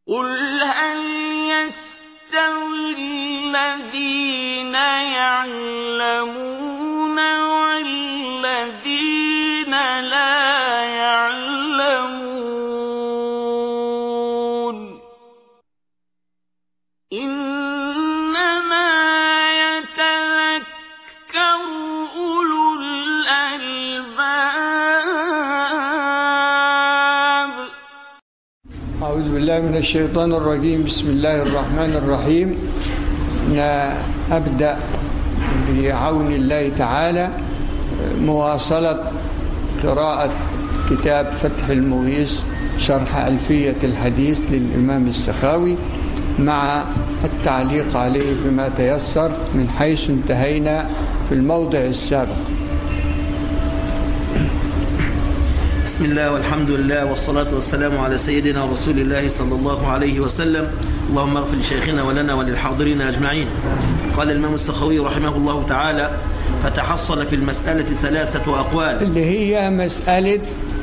قل هل يستوي الذين يعلمون والذين لا يعلمون إنما يتذكر أولو الألباب أعوذ بالله من الشيطان الرجيم بسم الله الرحمن الرحيم ن- أبدأ بعون الله تعالى مواصلة قراءة كتاب فتح المغيث شرح ألفية الحديث للإمام السخاوي مع التعليق عليه بما تيسر من حيث انتهينا في الموضع السابق بسم الله والحمد لله والصلاة والسلام على سيدنا رسول الله صلى الله عليه وسلم اللهم اغفر لشيخنا ولنا وللحاضرين أجمعين قال الإمام السخوي رحمه الله تعالى فتحصل في المسألة ثلاثة أقوال اللي هي مسألة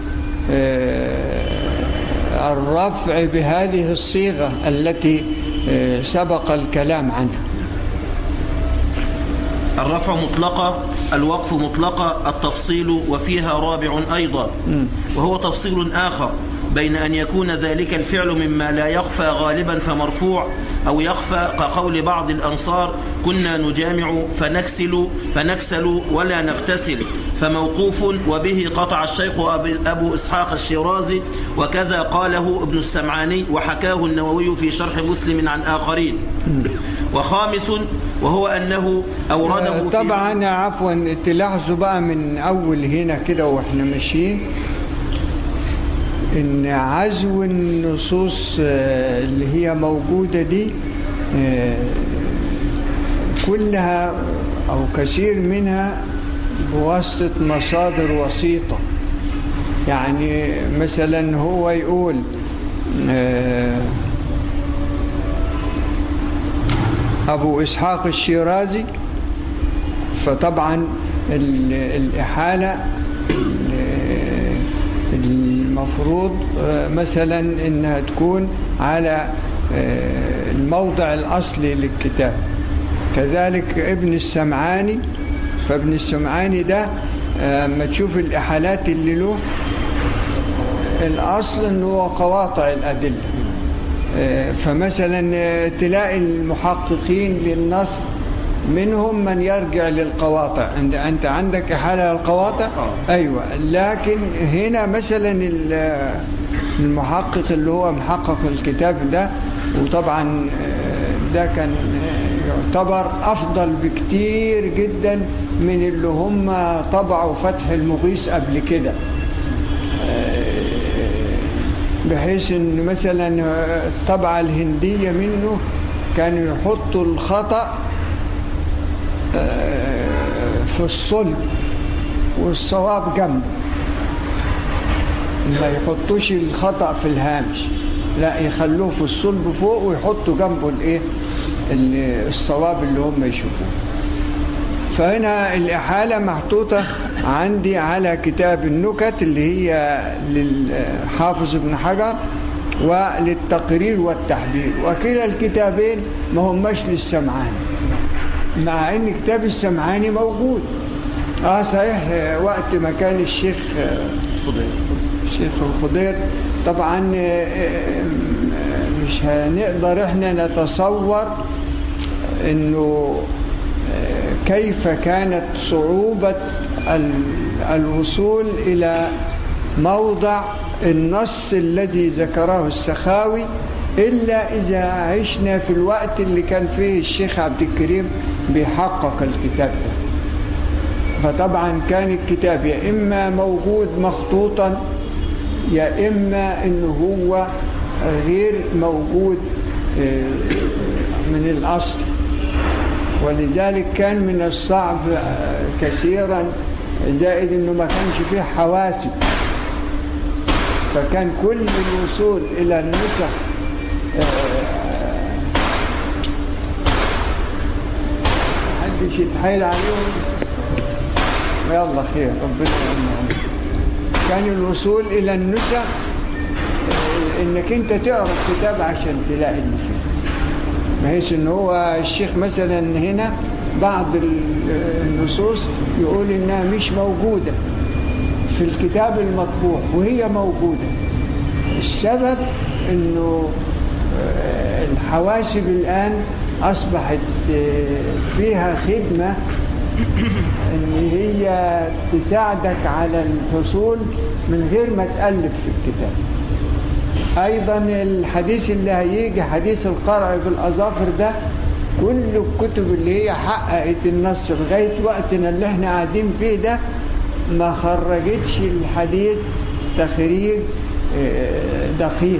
آه، الرفع بهذه الصيغة التي آه، سبق الكلام عنها الرفع مطلقة الوقف مطلقة التفصيل وفيها رابع أيضا وهو تفصيل آخر بين أن يكون ذلك الفعل مما لا يخفى غالبا فمرفوع أو يخفى كقول بعض الأنصار كنا نجامع فنكسل فنكسل ولا نغتسل فموقوف وبه قطع الشيخ أبي- أبو إسحاق الشيرازي وكذا قاله ابن السمعاني وحكاه النووي في شرح مسلم عن آخرين وخامس وهو أنه أورده في طبعا عفوا تلاحظوا بقى من أول هنا كده وإحنا ماشيين إن عزو النصوص آه، اللي هي موجودة دي آه، كلها أو كثير منها بواسطة مصادر وسيطة يعني مثلا هو يقول آه، أبو إسحاق الشيرازي فطبعا ال- الإحالة ال- المفروض آه، مثلا إنها تكون على آه، الموضع الأصلي للكتاب كذلك ابن السمعاني فابن السمعاني ده آه، اما تشوف الإحالات اللي له الأصل أنه هو قواطع الأدلة آه، فمثلا آه، تلاقي المحققين للنص منهم من يرجع للقواطع عند انت عندك احاله للقواطع ايوه لكن هنا مثلا ال- المحقق اللي هو محقق الكتاب ده وطبعا آه، ده كان آه، يعتبر افضل بكتير جدا من اللي هم طبعوا فتح المغيث قبل كده بحيث ان مثلا الطبعة الهندية منه كانوا يحطوا الخطأ آه، في الصلب والصواب جنبه ما يحطوش الخطأ في الهامش لا يخلوه في الصلب فوق ويحطوا جنبه الايه ال- الصواب اللي هم يشوفوه فهنا الإحالة محطوطة عندي على كتاب النكت اللي هي للحافظ ابن حجر وللتقرير والتحبير وكلا الكتابين ما هماش للسمعاني مع ان كتاب السمعاني موجود اه صحيح آه، وقت ما كان الشيخ آه، الشيخ الخضير طبعا آه، آه، مش هنقدر احنا نتصور انه آه، كيف كانت صعوبة ال- الوصول إلى موضع النص الذي ذكره السخاوي إلا إذا عشنا في الوقت اللي كان فيه الشيخ عبد الكريم بيحقق الكتاب ده فطبعا كان الكتاب يا إما موجود مخطوطا يا إما إنه هو غير موجود آه، من الأصل ولذلك كان من الصعب آه، كثيرا زائد انه ما كانش فيه حواسب فكان كل الوصول الى النسخ آه، محدش يتحايل عليهم يلا خير ربنا يعيننا كان الوصول الى النسخ انك انت تقرا الكتاب عشان تلاقي اللي فيه بحيث ان هو الشيخ مثلا هنا بعض ال- النصوص يقول انها مش موجوده في الكتاب المطبوع وهي موجوده السبب انه آه، الحواسب الان اصبحت آه، فيها خدمه ان هي تساعدك على الحصول من غير ما تالف في الكتاب ايضا الحديث اللي هيجي حديث القرع بالاظافر ده كل الكتب اللي هي حققت النص لغايه وقتنا اللي احنا قاعدين فيه ده ما خرجتش الحديث تخريج آه، دقيق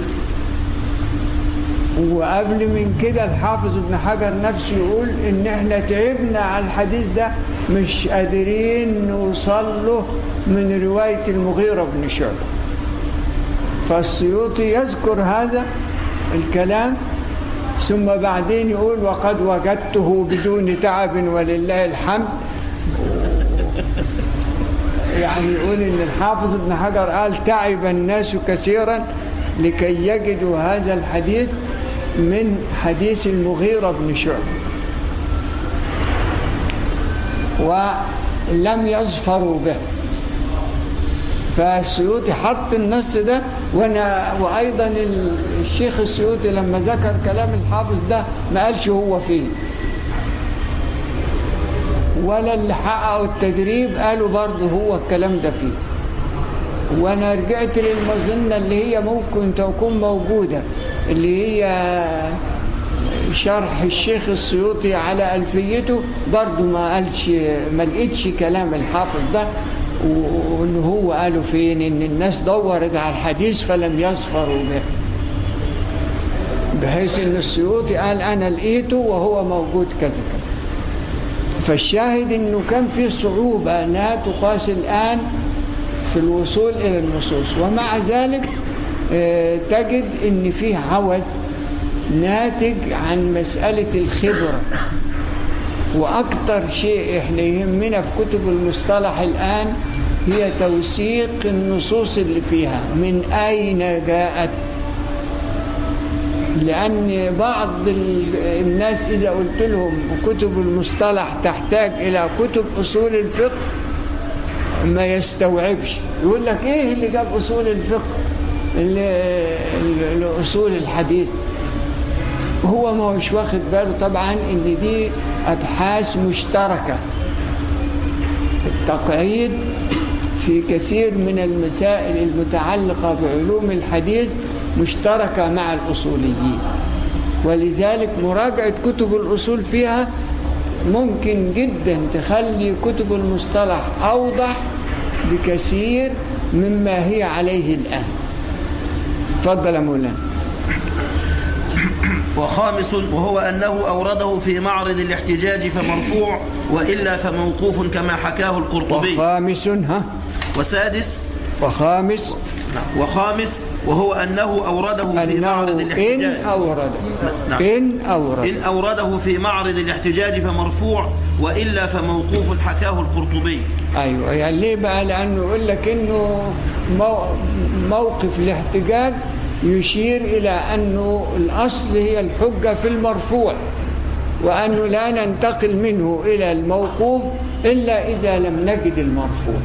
وقبل من كده الحافظ ابن حجر نفسه يقول ان احنا تعبنا على الحديث ده مش قادرين نوصل له من روايه المغيره بن شعبه فالسيوطي يذكر هذا الكلام ثم بعدين يقول وقد وجدته بدون تعب ولله الحمد يعني يقول ان الحافظ ابن حجر قال تعب الناس كثيرا لكي يجدوا هذا الحديث من حديث المغيرة بن شعبة ولم يظفروا به فالسيوطي حط النص ده وانا وايضا الشيخ السيوطي لما ذكر كلام الحافظ ده ما قالش هو فين ولا اللي حققوا التدريب قالوا برضه هو الكلام ده فيه وانا رجعت للمظنه اللي هي ممكن تكون موجوده اللي هي شرح الشيخ السيوطي على ألفيته برضه ما قالش ما لقيتش كلام الحافظ ده وان هو قالوا فين ان الناس دورت على الحديث فلم يظفروا به بحيث ان السيوطي قال انا لقيته وهو موجود كذا كذا فالشاهد انه كان في صعوبه لا تقاس الان في الوصول الى النصوص ومع ذلك آه، تجد ان فيه عوز ناتج عن مساله الخبره واكثر شيء احنا يهمنا في كتب المصطلح الان هي توثيق النصوص اللي فيها من اين جاءت لأن بعض ال- الناس إذا قلت لهم كتب المصطلح تحتاج إلى كتب أصول الفقه ما يستوعبش يقول لك إيه اللي جاب أصول الفقه ل- ل- لأصول الحديث هو ما هوش واخد باله طبعا إن دي أبحاث مشتركة التقعيد في كثير من المسائل المتعلقة بعلوم الحديث مشتركة مع الأصوليين ولذلك مراجعة كتب الأصول فيها ممكن جدا تخلي كتب المصطلح أوضح بكثير مما هي عليه الآن تفضل يا مولانا وخامس وهو أنه أورده في معرض الاحتجاج فمرفوع وإلا فموقوف كما حكاه القرطبي وخامس ها وسادس وخامس نعم، وخامس وهو أنه أورده في معرض أنه إن الاحتجاج أورد نعم. إن أورد إن أورده في معرض الاحتجاج فمرفوع وإلا فموقوف حكاه القرطبي ايوه يعني ليه بقى لانه يقول لك انه مو- موقف الاحتجاج يشير الى انه الاصل هي الحجه في المرفوع وانه لا ننتقل منه الى الموقوف الا اذا لم نجد المرفوع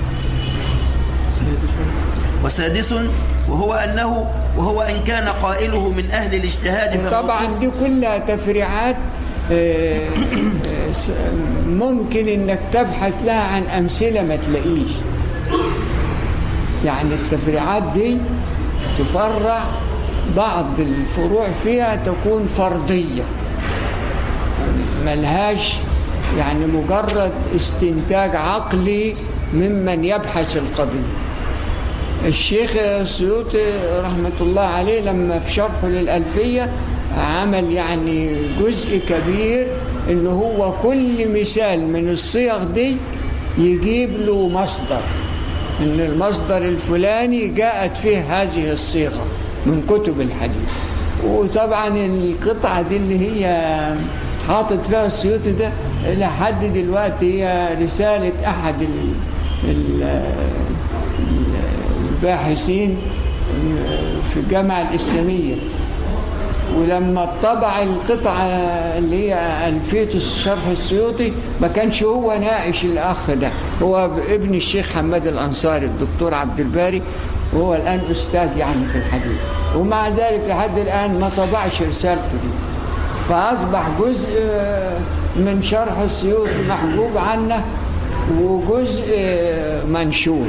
وسادس وهو أنه وهو إن كان قائله من أهل الاجتهاد طبعا فموقوف دي كلها تفريعات آه، آه، س- ممكن انك تبحث لها عن امثله ما تلاقيش يعني التفريعات دي تفرع بعض الفروع فيها تكون فرضيه ملهاش يعني مجرد استنتاج عقلي ممن يبحث القضيه الشيخ السيوطي رحمة الله عليه لما في شرحه للألفية عمل يعني جزء كبير إن هو كل مثال من الصيغ دي يجيب له مصدر إن المصدر الفلاني جاءت فيه هذه الصيغة من كتب الحديث وطبعا القطعة دي اللي هي حاطط فيها السيوطي ده إلى حد دلوقتي هي رسالة أحد ال ال الباحثين في الجامعة الإسلامية ولما طبع القطعة اللي هي ألفية الشرح السيوطي ما كانش هو ناقش الأخ ده هو ابن الشيخ حماد الأنصاري الدكتور عبد الباري وهو الآن أستاذ يعني في الحديث ومع ذلك لحد الآن ما طبعش رسالته دي فأصبح جزء من شرح السيوطي محجوب عنه وجزء منشور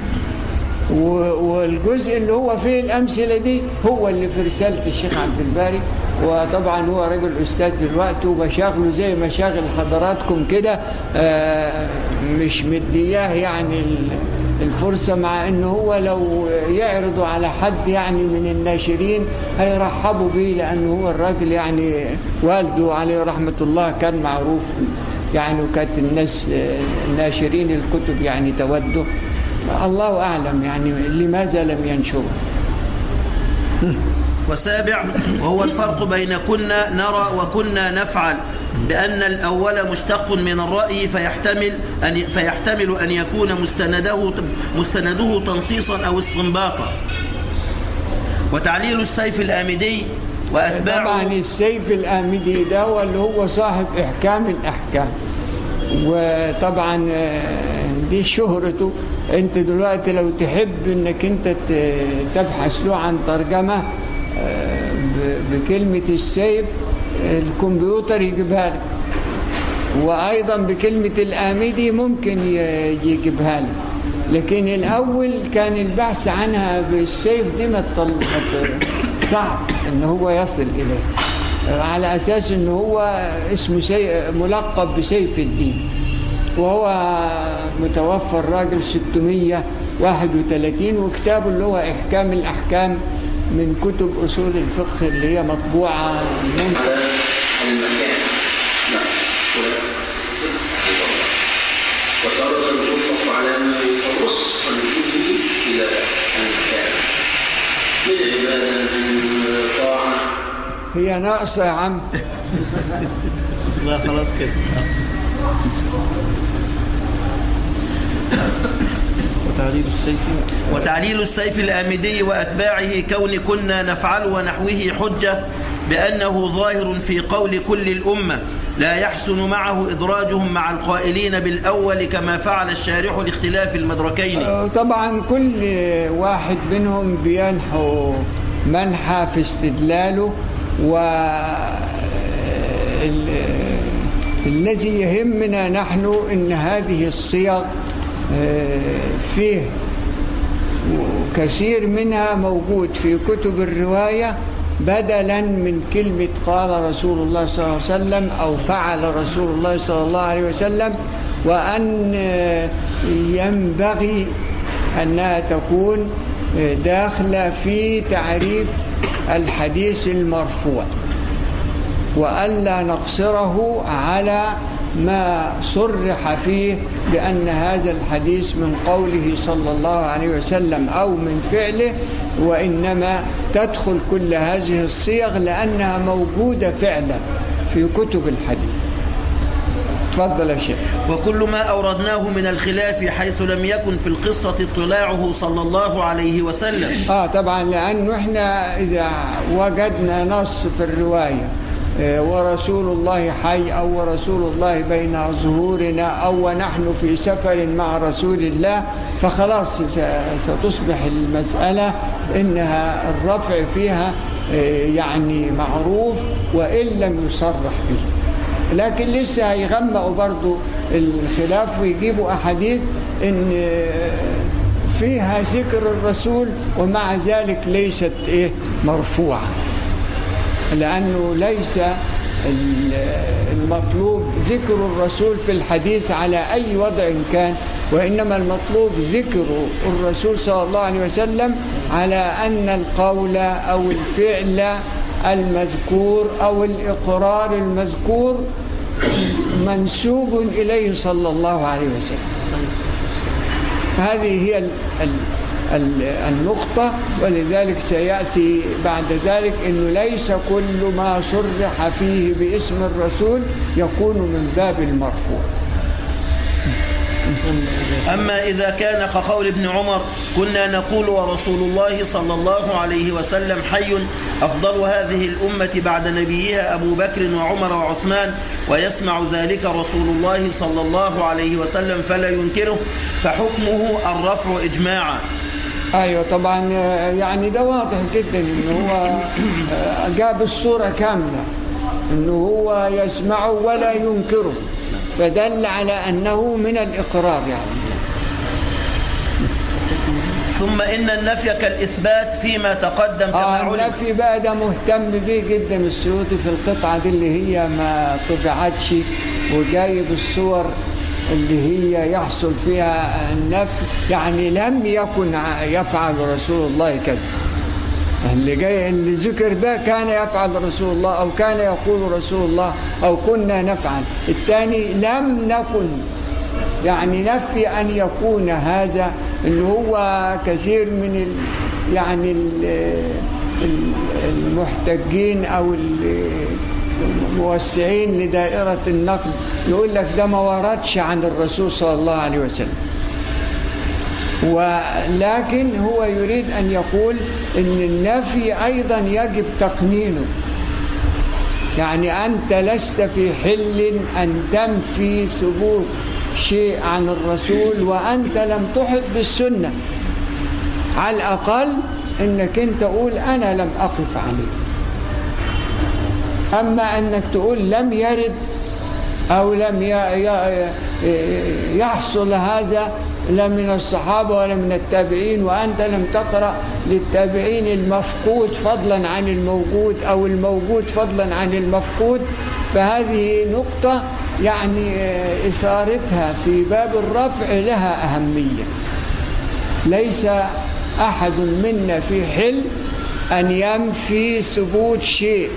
والجزء اللي هو فيه الأمثلة دي هو اللي في رسالة الشيخ عبد الباري وطبعا هو راجل أستاذ دلوقتي ومشاغله زي مشاغل حضراتكم كده مش مدياه يعني الفرصة مع انه هو لو يعرضوا على حد يعني من الناشرين هيرحبوا بيه لانه هو الراجل يعني والده عليه رحمة الله كان معروف يعني وكانت الناس ناشرين الكتب يعني توده الله أعلم يعني لماذا لم ينشره وسابع وهو الفرق بين كنا نرى وكنا نفعل بأن الأول مشتق من الرأي فيحتمل أن فيحتمل أن يكون مستنده مستنده تنصيصا أو استنباطا وتعليل السيف الآمدي وأتباعه طبعا السيف الآمدي ده هو اللي هو صاحب إحكام الأحكام وطبعا دي شهرته انت دلوقتي لو تحب انك انت تبحث له عن ترجمة بكلمة السيف الكمبيوتر يجيبها لك وايضا بكلمة الآمدي ممكن يجيبها لك لكن الاول كان البحث عنها بالسيف دي ما صعب ان هو يصل اليه على اساس ان هو اسمه سي... ملقب بسيف الدين وهو متوفى الراجل 631 وكتابه اللي هو احكام الاحكام من كتب اصول الفقه اللي هي مطبوعه من المكان نعم وتارة يطلق على ما يخص به إلى المكان من عبادة من طاعة هي ناقصه يا عم لا خلاص كده وتعليل السيف وتعليل السيف الآمدي وأتباعه كون كنا نفعل ونحوه حجة بأنه ظاهر في قول كل الأمة لا يحسن معه إدراجهم مع القائلين بالأول كما فعل الشارح لاختلاف المدركين طبعا كل واحد منهم بينحو منحى في استدلاله و الذي يهمنا نحن ان هذه الصيغ فيه كثير منها موجود في كتب الروايه بدلا من كلمه قال رسول الله صلى الله عليه وسلم او فعل رسول الله صلى الله عليه وسلم وان ينبغي انها تكون داخله في تعريف الحديث المرفوع والا نقصره على ما صرح فيه بان هذا الحديث من قوله صلى الله عليه وسلم او من فعله وانما تدخل كل هذه الصيغ لانها موجوده فعلا في كتب الحديث تفضل يا شيخ وكل ما أوردناه من الخلاف حيث لم يكن في القصة اطلاعه صلى الله عليه وسلم اه طبعا لانه احنا اذا وجدنا نص في الروايه ورسول الله حي أو ورسول الله بين ظهورنا أو ونحن في سفر مع رسول الله فخلاص ستصبح المسألة إنها الرفع فيها يعني معروف وإن لم يصرح به لكن لسه هيغمقوا برضو الخلاف ويجيبوا أحاديث إن فيها ذكر الرسول ومع ذلك ليست إيه مرفوعة لأنه ليس المطلوب ذكر الرسول في الحديث على أي وضع كان وإنما المطلوب ذكر الرسول صلى الله عليه وسلم على أن القول أو الفعل المذكور أو الإقرار المذكور منسوب إليه صلى الله عليه وسلم هذه هي النقطة ولذلك سيأتي بعد ذلك أنه ليس كل ما صرح فيه باسم الرسول يكون من باب المرفوع أما إذا كان كقول ابن عمر كنا نقول ورسول الله صلى الله عليه وسلم حي أفضل هذه الأمة بعد نبيها أبو بكر وعمر وعثمان ويسمع ذلك رسول الله صلى الله عليه وسلم فلا ينكره فحكمه الرفع إجماعا ايوه طبعا آه، يعني ده واضح جدا انه هو آه، جاب الصوره كامله انه هو يسمعه ولا ينكره فدل على انه من الاقرار يعني ثم إن النفي كالإثبات فيما تقدم كما اه علم النفي بقى ده مهتم بيه جدا السيوطي في القطعه دي اللي هي ما طبعتش وجايب الصور اللي هي يحصل فيها النفي يعني لم يكن ع- يفعل رسول الله كذا اللي جاي اللي ذكر ده كان يفعل رسول الله او كان يقول رسول الله او كنا نفعل الثاني لم نكن يعني نفي ان يكون هذا اللي هو كثير من ال يعني ال ال- المحتجين او ال- الموسعين لدائره النقد يقول لك ده ما وردش عن الرسول صلى الله عليه وسلم ولكن هو يريد أن يقول أن النفي أيضا يجب تقنينه يعني أنت لست في حل أن تنفي ثبوت شيء عن الرسول وأنت لم تحط بالسنة على الأقل أنك أنت تقول أنا لم أقف عليه أما أنك تقول لم يرد أو لم ي- ي- يحصل هذا لا من الصحابة ولا من التابعين وأنت لم تقرأ للتابعين المفقود فضلا عن الموجود أو الموجود فضلا عن المفقود فهذه نقطة يعني آه، إثارتها في باب الرفع لها أهمية ليس أحد منا في حل أن ينفي ثبوت شيء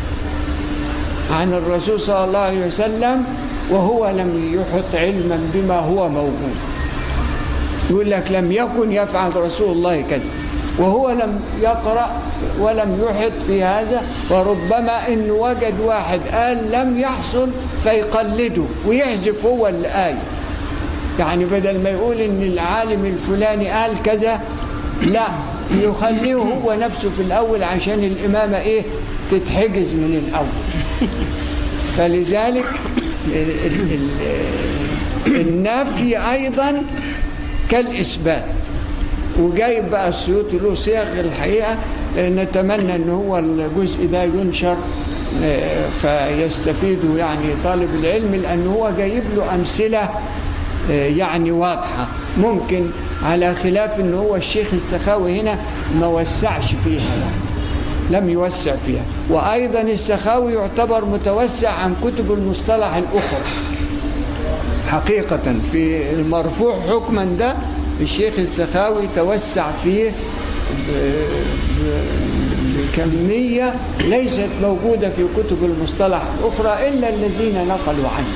عن الرسول صلى الله عليه وسلم وهو لم يحط علما بما هو موجود يقول لك لم يكن يفعل رسول الله كذا وهو لم يقرأ ولم يحط في هذا وربما إن وجد واحد قال لم يحصل فيقلده ويحذف هو الآية يعني بدل ما يقول إن العالم الفلاني قال كذا لا يخليه هو نفسه في الأول عشان الإمامة إيه تتحجز من الأول فلذلك ال- ال- ال- النفي أيضا كالإثبات وجايب بقى السيوطي له صيغ الحقيقة نتمنى أن هو الجزء ده ينشر آه، فيستفيده يعني طالب العلم لأن هو جايب له أمثلة آه، يعني واضحة ممكن على خلاف أن هو الشيخ السخاوي هنا ما وسعش فيها يعني لم يوسع فيها وأيضا السخاوي يعتبر متوسع عن كتب المصطلح الأخرى حقيقة في المرفوع حكما ده الشيخ السخاوي توسع فيه ب- ب- بكمية ليست موجودة في كتب المصطلح الأخرى إلا الذين نقلوا عنه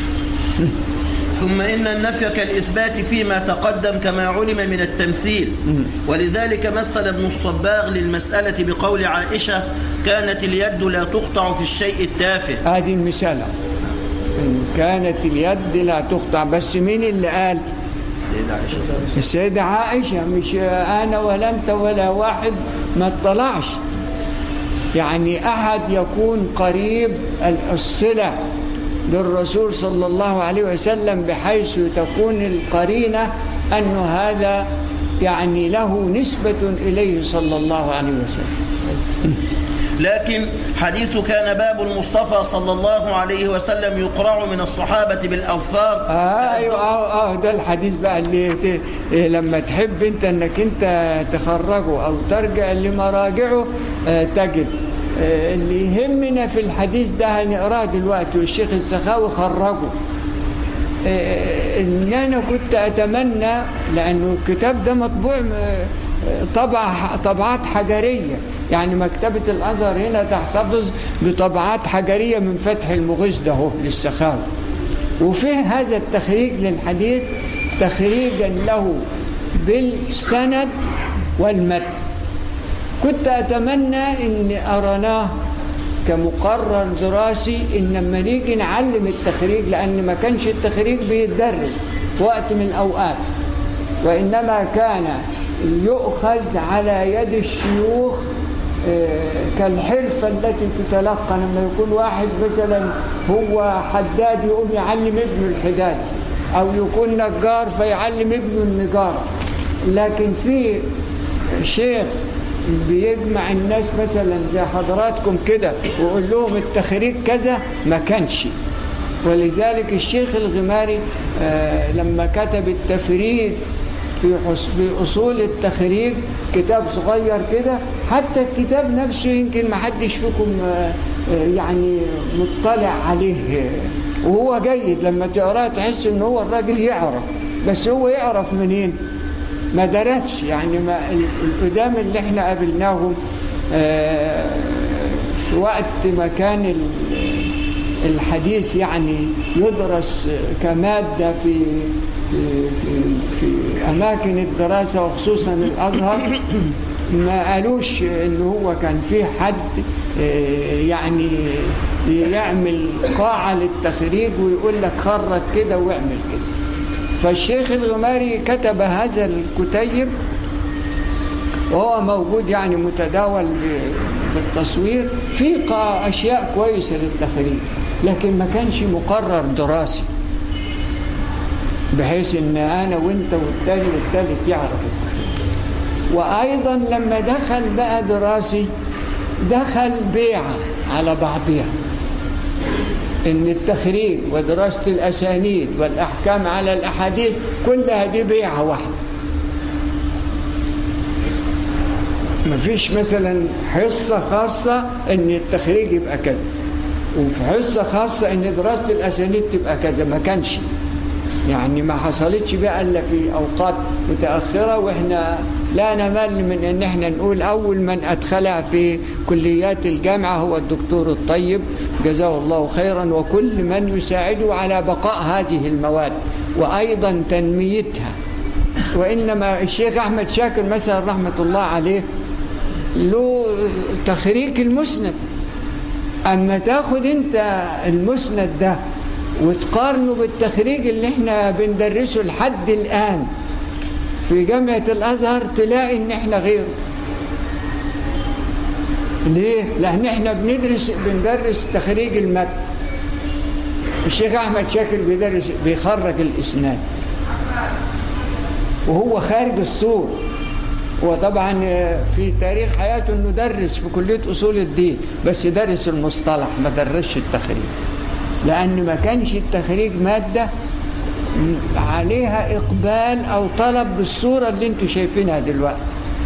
ثم إن النفي كالإثبات فيما تقدم كما علم من التمثيل ولذلك مثل ابن الصباغ للمسألة بقول عائشة كانت اليد لا تقطع في الشيء التافه هذه المثال إن كانت اليد لا تقطع بس مين اللي قال السيدة عائشة السيدة عائشة مش أنا ولا أنت ولا واحد ما اطلعش يعني أحد يكون قريب الصلة للرسول صلى الله عليه وسلم بحيث تكون القرينة أن هذا يعني له نسبة إليه صلى الله عليه وسلم لكن حديث كان باب المصطفى صلى الله عليه وسلم يقرع من الصحابة بالأظفار آه ايوه اه اه ده الحديث بقى اللي ت... إيه لما تحب انت انك انت تخرجه او ترجع لمراجعه آه تجد آه اللي يهمنا في الحديث ده هنقراه دلوقتي والشيخ السخاوي خرجه آه ان انا كنت اتمنى لانه الكتاب ده مطبوع آه، طبع طبعات حجريه يعني مكتبه الازهر هنا تحتفظ بطبعات حجريه من فتح المغيث ده هو للسخاوي وفيه هذا التخريج للحديث تخريجا له بالسند والمتن كنت أتمنى أن أرناه كمقرر دراسي إن لما نيجي نعلم التخريج لأن ما كانش التخريج بيتدرس في وقت من الأوقات وإنما كان يؤخذ على يد الشيوخ آه، كالحرفة التي تتلقى لما يكون واحد مثلا هو حداد يقوم يعلم ابنه الحداد أو يكون نجار فيعلم ابنه النجارة لكن في شيخ بيجمع الناس مثلا زي حضراتكم كده ويقول لهم التخريج كذا ما كانش ولذلك الشيخ الغماري آه، لما كتب التفريد في حص- في أصول التخريج كتاب صغير كده حتى الكتاب نفسه يمكن ما حدش فيكم آه، آه، يعني مطلع عليه آه، وهو جيد لما تقراه تحس ان هو الراجل يعرف بس هو يعرف منين ما درسش يعني ما ال- القدام اللي احنا قابلناهم آه، في وقت ما كان ال- الحديث يعني يدرس كمادة في في في, في أماكن الدراسة وخصوصا الأزهر ما قالوش إن هو كان في حد آه، يعني يعمل قاعة للتخريج ويقول لك خرج كده واعمل كده فالشيخ الغماري كتب هذا الكتيب وهو موجود يعني متداول ب- بالتصوير في قا- أشياء كويسة للتخريج لكن ما كانش مقرر دراسي بحيث ان انا وانت والتاني والتالت يعرف التخريج وايضا لما دخل بقى دراسي دخل بيعة على بعضها ان التخريج ودراسة الاسانيد والاحكام على الاحاديث كلها دي بيعة واحدة مفيش مثلا حصة خاصة ان التخريج يبقى كذا وفي حصة خاصة ان دراسة الاسانيد تبقى كذا ما كانش يعني ما حصلتش بقى الا في اوقات متاخره واحنا لا نمل من ان احنا نقول اول من ادخلها في كليات الجامعه هو الدكتور الطيب جزاه الله خيرا وكل من يساعده على بقاء هذه المواد وايضا تنميتها وانما الشيخ احمد شاكر مثلا رحمه الله عليه له تخريج المسند اما تاخد انت المسند ده وتقارنه بالتخريج اللي احنا بندرسه لحد الان في جامعة الازهر تلاقي ان احنا غيره ليه؟ لان احنا بندرس بندرس تخريج المتن الشيخ احمد شاكر بيدرس بيخرج الاسناد وهو خارج السور وطبعا في تاريخ حياته انه درس في كليه اصول الدين بس درس المصطلح ما درسش التخريج لان ما كانش التخريج ماده عليها اقبال او طلب بالصوره اللي انتم شايفينها دلوقتي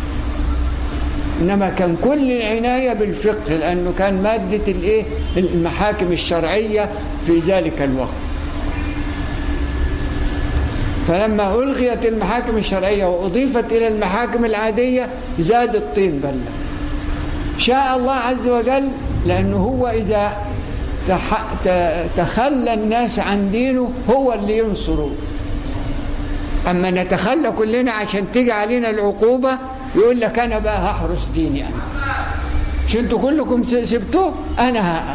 انما كان كل العنايه بالفقه لانه كان ماده الايه المحاكم الشرعيه في ذلك الوقت فلما ألغيت المحاكم الشرعية وأضيفت إلى المحاكم العادية زاد الطين بلة شاء الله عز وجل لأنه هو إذا تح... تخلى الناس عن دينه هو اللي ينصره أما نتخلى كلنا عشان تيجي علينا العقوبة يقول لك أنا بقى هحرس ديني أنا مش انتوا كلكم سبتوه أنا ها.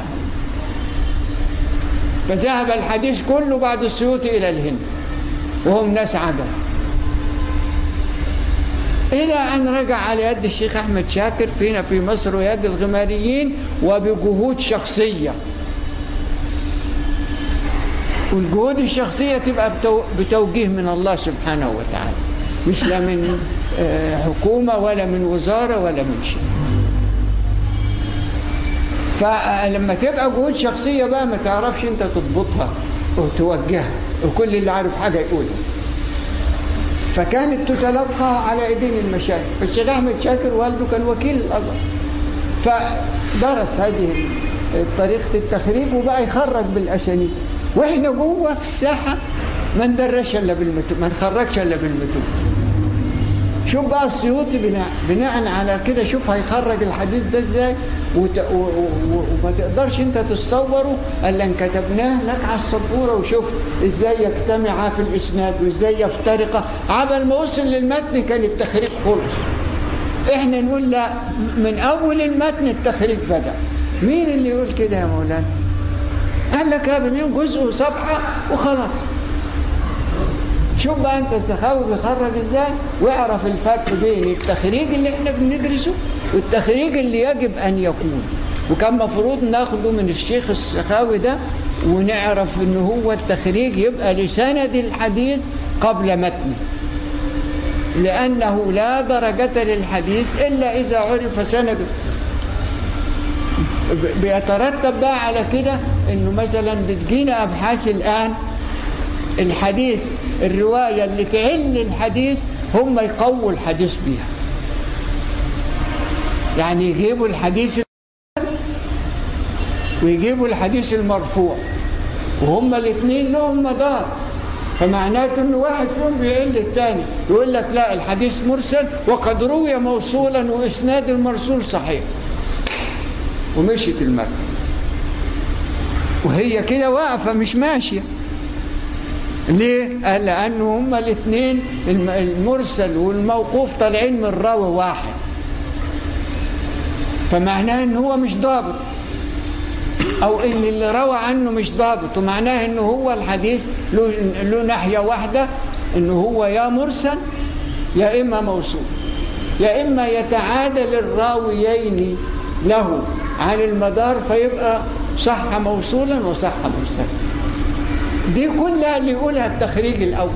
فذهب الحديث كله بعد السيوط إلى الهند وهم ناس عجب إلى أن رجع على يد الشيخ أحمد شاكر فينا في مصر ويد الغماريين وبجهود شخصية والجهود الشخصية تبقى بتوجيه من الله سبحانه وتعالى مش لا من حكومة ولا من وزارة ولا من شيء فلما تبقى جهود شخصية بقى ما تعرفش انت تضبطها وتوجهها وكل اللي عارف حاجة يقولها فكانت تتلقى على ايدين المشايخ فالشيخ احمد شاكر والده كان وكيل الازهر فدرس هذه طريقة التخريج وبقى يخرج بالاسانيد واحنا جوه في الساحة ما ندرش الا بالمتون ما نخرجش الا بالمتون شوف بقى السيوطي بناء بناء على كده شوف هيخرج الحديث ده ازاي وت... و... و... وما تقدرش انت تتصوره الا ان كتبناه لك على السبوره وشوف ازاي يجتمع في الاسناد وازاي يفترق عبل ما وصل للمتن كان التخريج خلص احنا نقول لا من اول المتن التخريج بدا مين اللي يقول كده يا مولانا قال لك يا بني جزء وصفحه وخلاص شوف بقى انت السخاوي بيخرج ازاي واعرف الفرق بين التخريج اللي احنا بندرسه والتخريج اللي يجب ان يكون وكان مفروض ناخده من الشيخ السخاوي ده ونعرف ان هو التخريج يبقى لسند الحديث قبل متنه لأنه لا درجة للحديث إلا إذا عرف سنده ب- بيترتب بقى على كده انه مثلا بتجينا ابحاث الان الحديث الروايه اللي تعل الحديث هم يقووا الحديث بيها يعني يجيبوا الحديث ويجيبوا الحديث المرفوع وهما الاثنين لهم مدار فمعناته ان واحد فيهم بيعل الثاني يقول لك لا الحديث مرسل وقد روي موصولا واسناد المرسول صحيح ومشيت المركب وهي كده واقفه مش ماشيه ليه؟ قال لأنه هما الاثنين الم- المرسل والموقوف طالعين من راوي واحد فمعناه ان هو مش ضابط او ان اللي روى عنه مش ضابط ومعناه ان هو الحديث له, له ناحيه واحده ان هو يا مرسل يا اما موصول يا اما يتعادل الراويين له عن المدار فيبقى صح موصولا وصح مرسلا دي كلها اللي يقولها التخريج الاول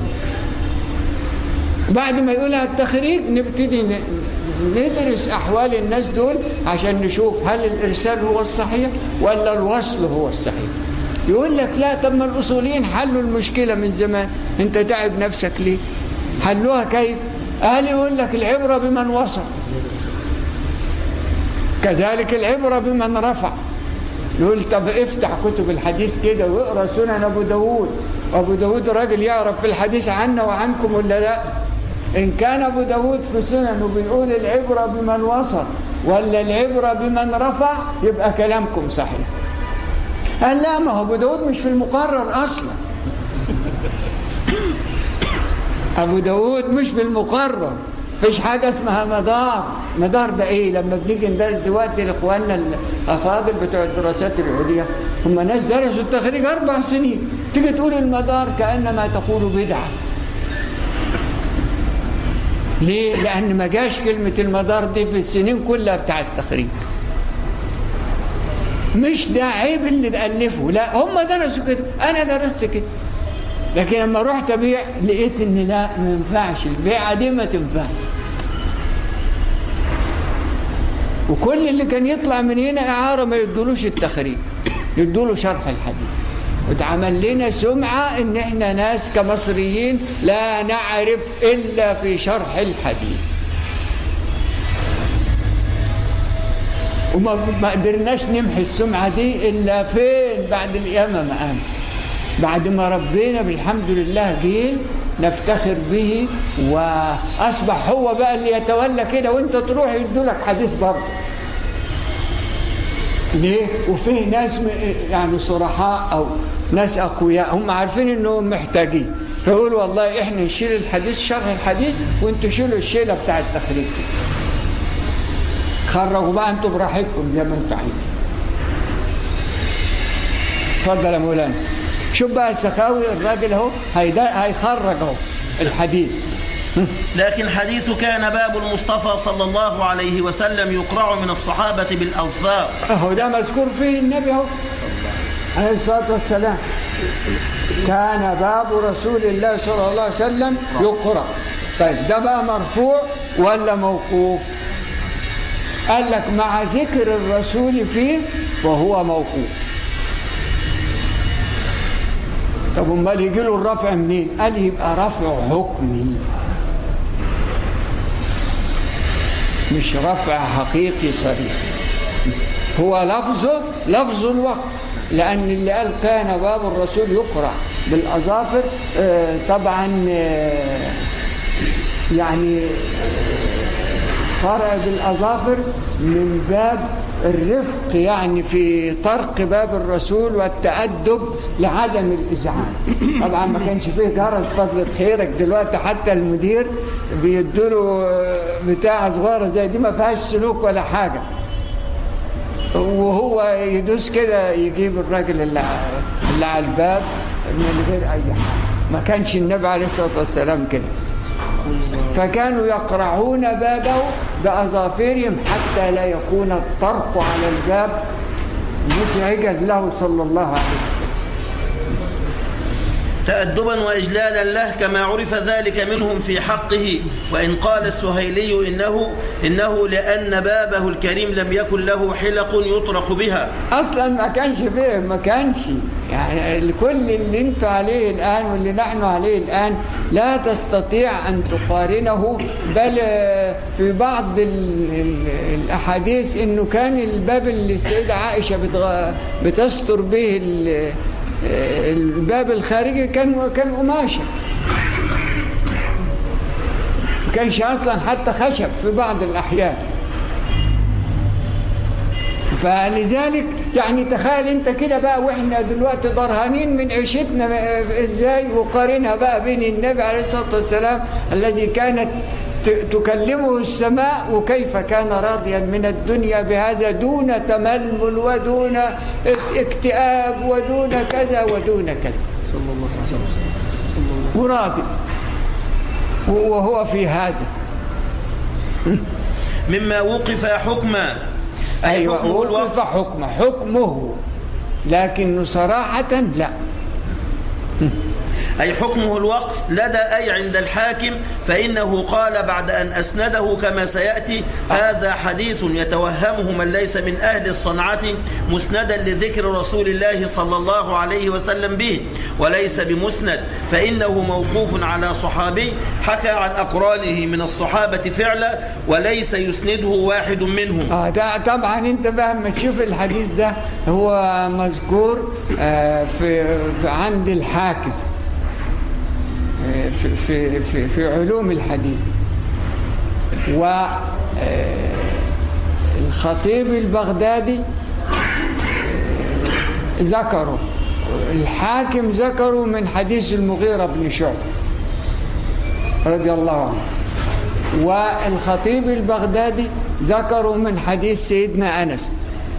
بعد ما يقولها التخريج نبتدي ن- ندرس أحوال الناس دول عشان نشوف هل الإرسال هو الصحيح ولا الوصل هو الصحيح يقول لك لا طب ما الأصوليين حلوا المشكلة من زمان أنت تعب نفسك ليه حلوها كيف قال يقول لك العبرة بمن وصل كذلك العبرة بمن رفع يقول طب افتح كتب الحديث كده واقرا سنن ابو داود ابو داود راجل يعرف في الحديث عنا وعنكم ولا لا ان كان ابو داود في سننه بيقول العبره بمن وصل ولا العبره بمن رفع يبقى كلامكم صحيح قال لا ما هو ابو داود مش في المقرر اصلا ابو داود مش في المقرر فيش حاجة اسمها مدار مدار ده ايه لما بنيجي ندرس دلوقتي لاخواننا الافاضل بتوع الدراسات العليا هم ناس درسوا التخريج اربع سنين تيجي تقول المدار كانما تقول بدعه ليه؟ لأن ما جاش كلمة المدار دي في السنين كلها بتاع التخريج مش ده عيب اللي تألفه لا هم درسوا كده أنا درست كده لكن لما رحت أبيع لقيت إن لا ما ينفعش البيعة دي ما تنفعش وكل اللي كان يطلع من هنا إعارة ما يدولوش التخريج يدوله شرح الحديث واتعمل لنا سمعة إن إحنا ناس كمصريين لا نعرف إلا في شرح الحديث وما ما قدرناش نمحي السمعة دي إلا فين بعد القيامة ما قام بعد ما ربنا بالحمد لله جيل نفتخر به وأصبح هو بقى اللي يتولى كده وانت تروح يدولك حديث برضه ليه؟ وفيه ناس م- يعني صرحاء او ناس اقوياء هم عارفين انهم محتاجين فيقولوا والله احنا نشيل الحديث شرح الحديث وانتوا شيلوا الشيله بتاع التخريج خرجوا بقى انتوا براحتكم زي ما انتوا عايزين اتفضل يا مولانا شوف بقى السخاوي الراجل اهو هيدا- هيخرج اهو الحديث لكن حديث كان باب المصطفى صلى الله عليه وسلم يقرع من الصحابة بالأظفار اهو ده مذكور فيه النبي اهو عليه الصلاه والسلام كان باب رسول الله صلى الله عليه وسلم يقرا طيب ده بقى مرفوع ولا موقوف قال لك مع ذكر الرسول فيه وهو موقوف طب امال يجي له الرفع منين قال يبقى رفع حكمي مش رفع حقيقي صريح هو لفظه لفظ الوقف لأن اللي قال كان باب الرسول يقرع بالأظافر آه، طبعا آه، يعني قرع بالأظافر من باب الرفق يعني في طرق باب الرسول والتأدب لعدم الإزعاج طبعا ما كانش فيه جرس فضلة خيرك دلوقتي حتى المدير بيدوله آه، بتاع صغيرة زي دي ما فيهاش سلوك ولا حاجة وهو يدوس كده يجيب الراجل اللي, اللي على الباب من غير اي حاجه ما كانش النبي عليه الصلاة والسلام كده فكانوا يقرعون بابه بأظافرهم حتى لا يكون الطرق على الباب مزعجا له صلى الله عليه وسلم تأدبا وإجلالا له كما عرف ذلك منهم في حقه وإن قال السهيلي إنه, إنه لأن بابه الكريم لم يكن له حلق يطرق بها اصلا ما كانش فيه ما كانش يعني كل اللي انتوا عليه الان واللي نحن عليه الان لا تستطيع ان تقارنه بل آه، في بعض ال- ال- الاحاديث انه كان الباب اللي السيده عائشه بتغ... بتستر به ال- آه، الباب الخارجي كان كان قماشه ما كانش اصلا حتى خشب في بعض الاحيان فلذلك يعني تخيل انت كده بقى واحنا دلوقتي ضرهانين من عيشتنا ازاي وقارنها بقى بين النبي عليه الصلاه والسلام الذي كانت ت- تكلمه السماء وكيف كان راضيا من الدنيا بهذا دون تململ ودون اكتئاب ودون كذا ودون كذا صلى الله عليه وسلم وراضي وهو في هذا مما وقف حكما أي أيوة حكمه وقف الوقف حكمه حكمه لكنه صراحة لا أي حكمه الوقف لدى أي عند الحاكم فإنه قال بعد أن أسنده كما سيأتي هذا حديث يتوهمه من ليس من أهل الصنعة مسندا لذكر رسول الله صلى الله عليه وسلم به وليس بمسند فإنه موقوف على صحابي حكى عن أقرانه من الصحابة فعلا وليس يسنده واحد منهم آه ده طبعا انت بقى لما تشوف الحديث ده هو مذكور آه في, في عند الحاكم آه في, في, في, في علوم الحديث و آه، الخطيب البغدادي آه، ذكره الحاكم ذكره من حديث المغيرة بن شعبة رضي الله عنه والخطيب البغدادي ذكروا من حديث سيدنا أنس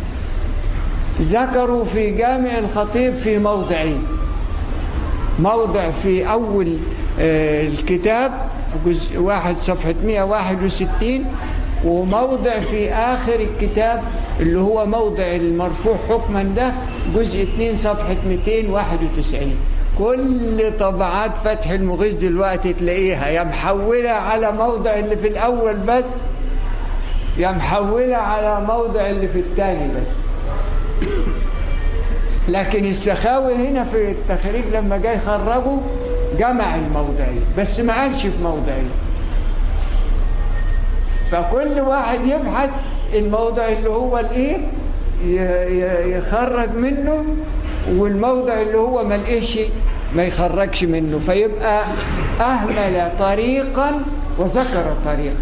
ذكروا في جامع الخطيب في موضعين موضع في أول آه، الكتاب جزء واحد صفحة 161 وموضع في آخر الكتاب اللي هو موضع المرفوع حكما ده جزء 2 صفحة 291 كل طبعات فتح المغيث دلوقتي تلاقيها يا محولة على موضع اللي في الأول بس يا محولة على موضع اللي في الثاني بس لكن السخاوي هنا في التخريج لما جاي يخرجه جمع الموضعين بس ما قالش في موضعين فكل واحد يبحث الموضع اللي هو الايه ي- ي- يخرج منه والموضع اللي هو ما لقيش ما يخرجش منه فيبقى اهمل طريقا وذكر طريقا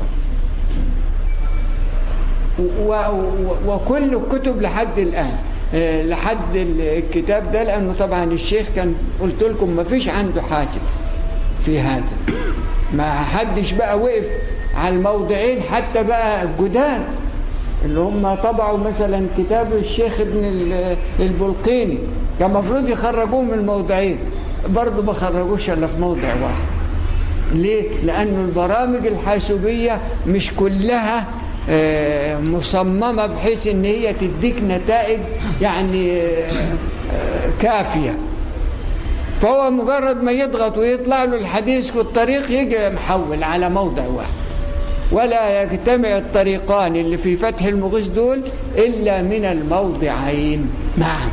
و- و- وكل الكتب لحد الآن آه، لحد الكتاب ده لأنه طبعا الشيخ كان قلت لكم ما فيش عنده حاجب في هذا ما حدش بقى وقف على الموضعين حتى بقى الجداد اللي هم طبعوا مثلا كتاب الشيخ ابن ال- البلقيني كان المفروض يخرجوه من الموضعين برضه ما خرجوش الا في موضع واحد ليه؟ لأنه البرامج الحاسوبية مش كلها آه، مصممة بحيث إن هي تديك نتائج يعني آه، آه، كافية فهو مجرد ما يضغط ويطلع له الحديث في الطريق يجي محول على موضع واحد ولا يجتمع الطريقان اللي في فتح المغيث دول إلا من الموضعين معا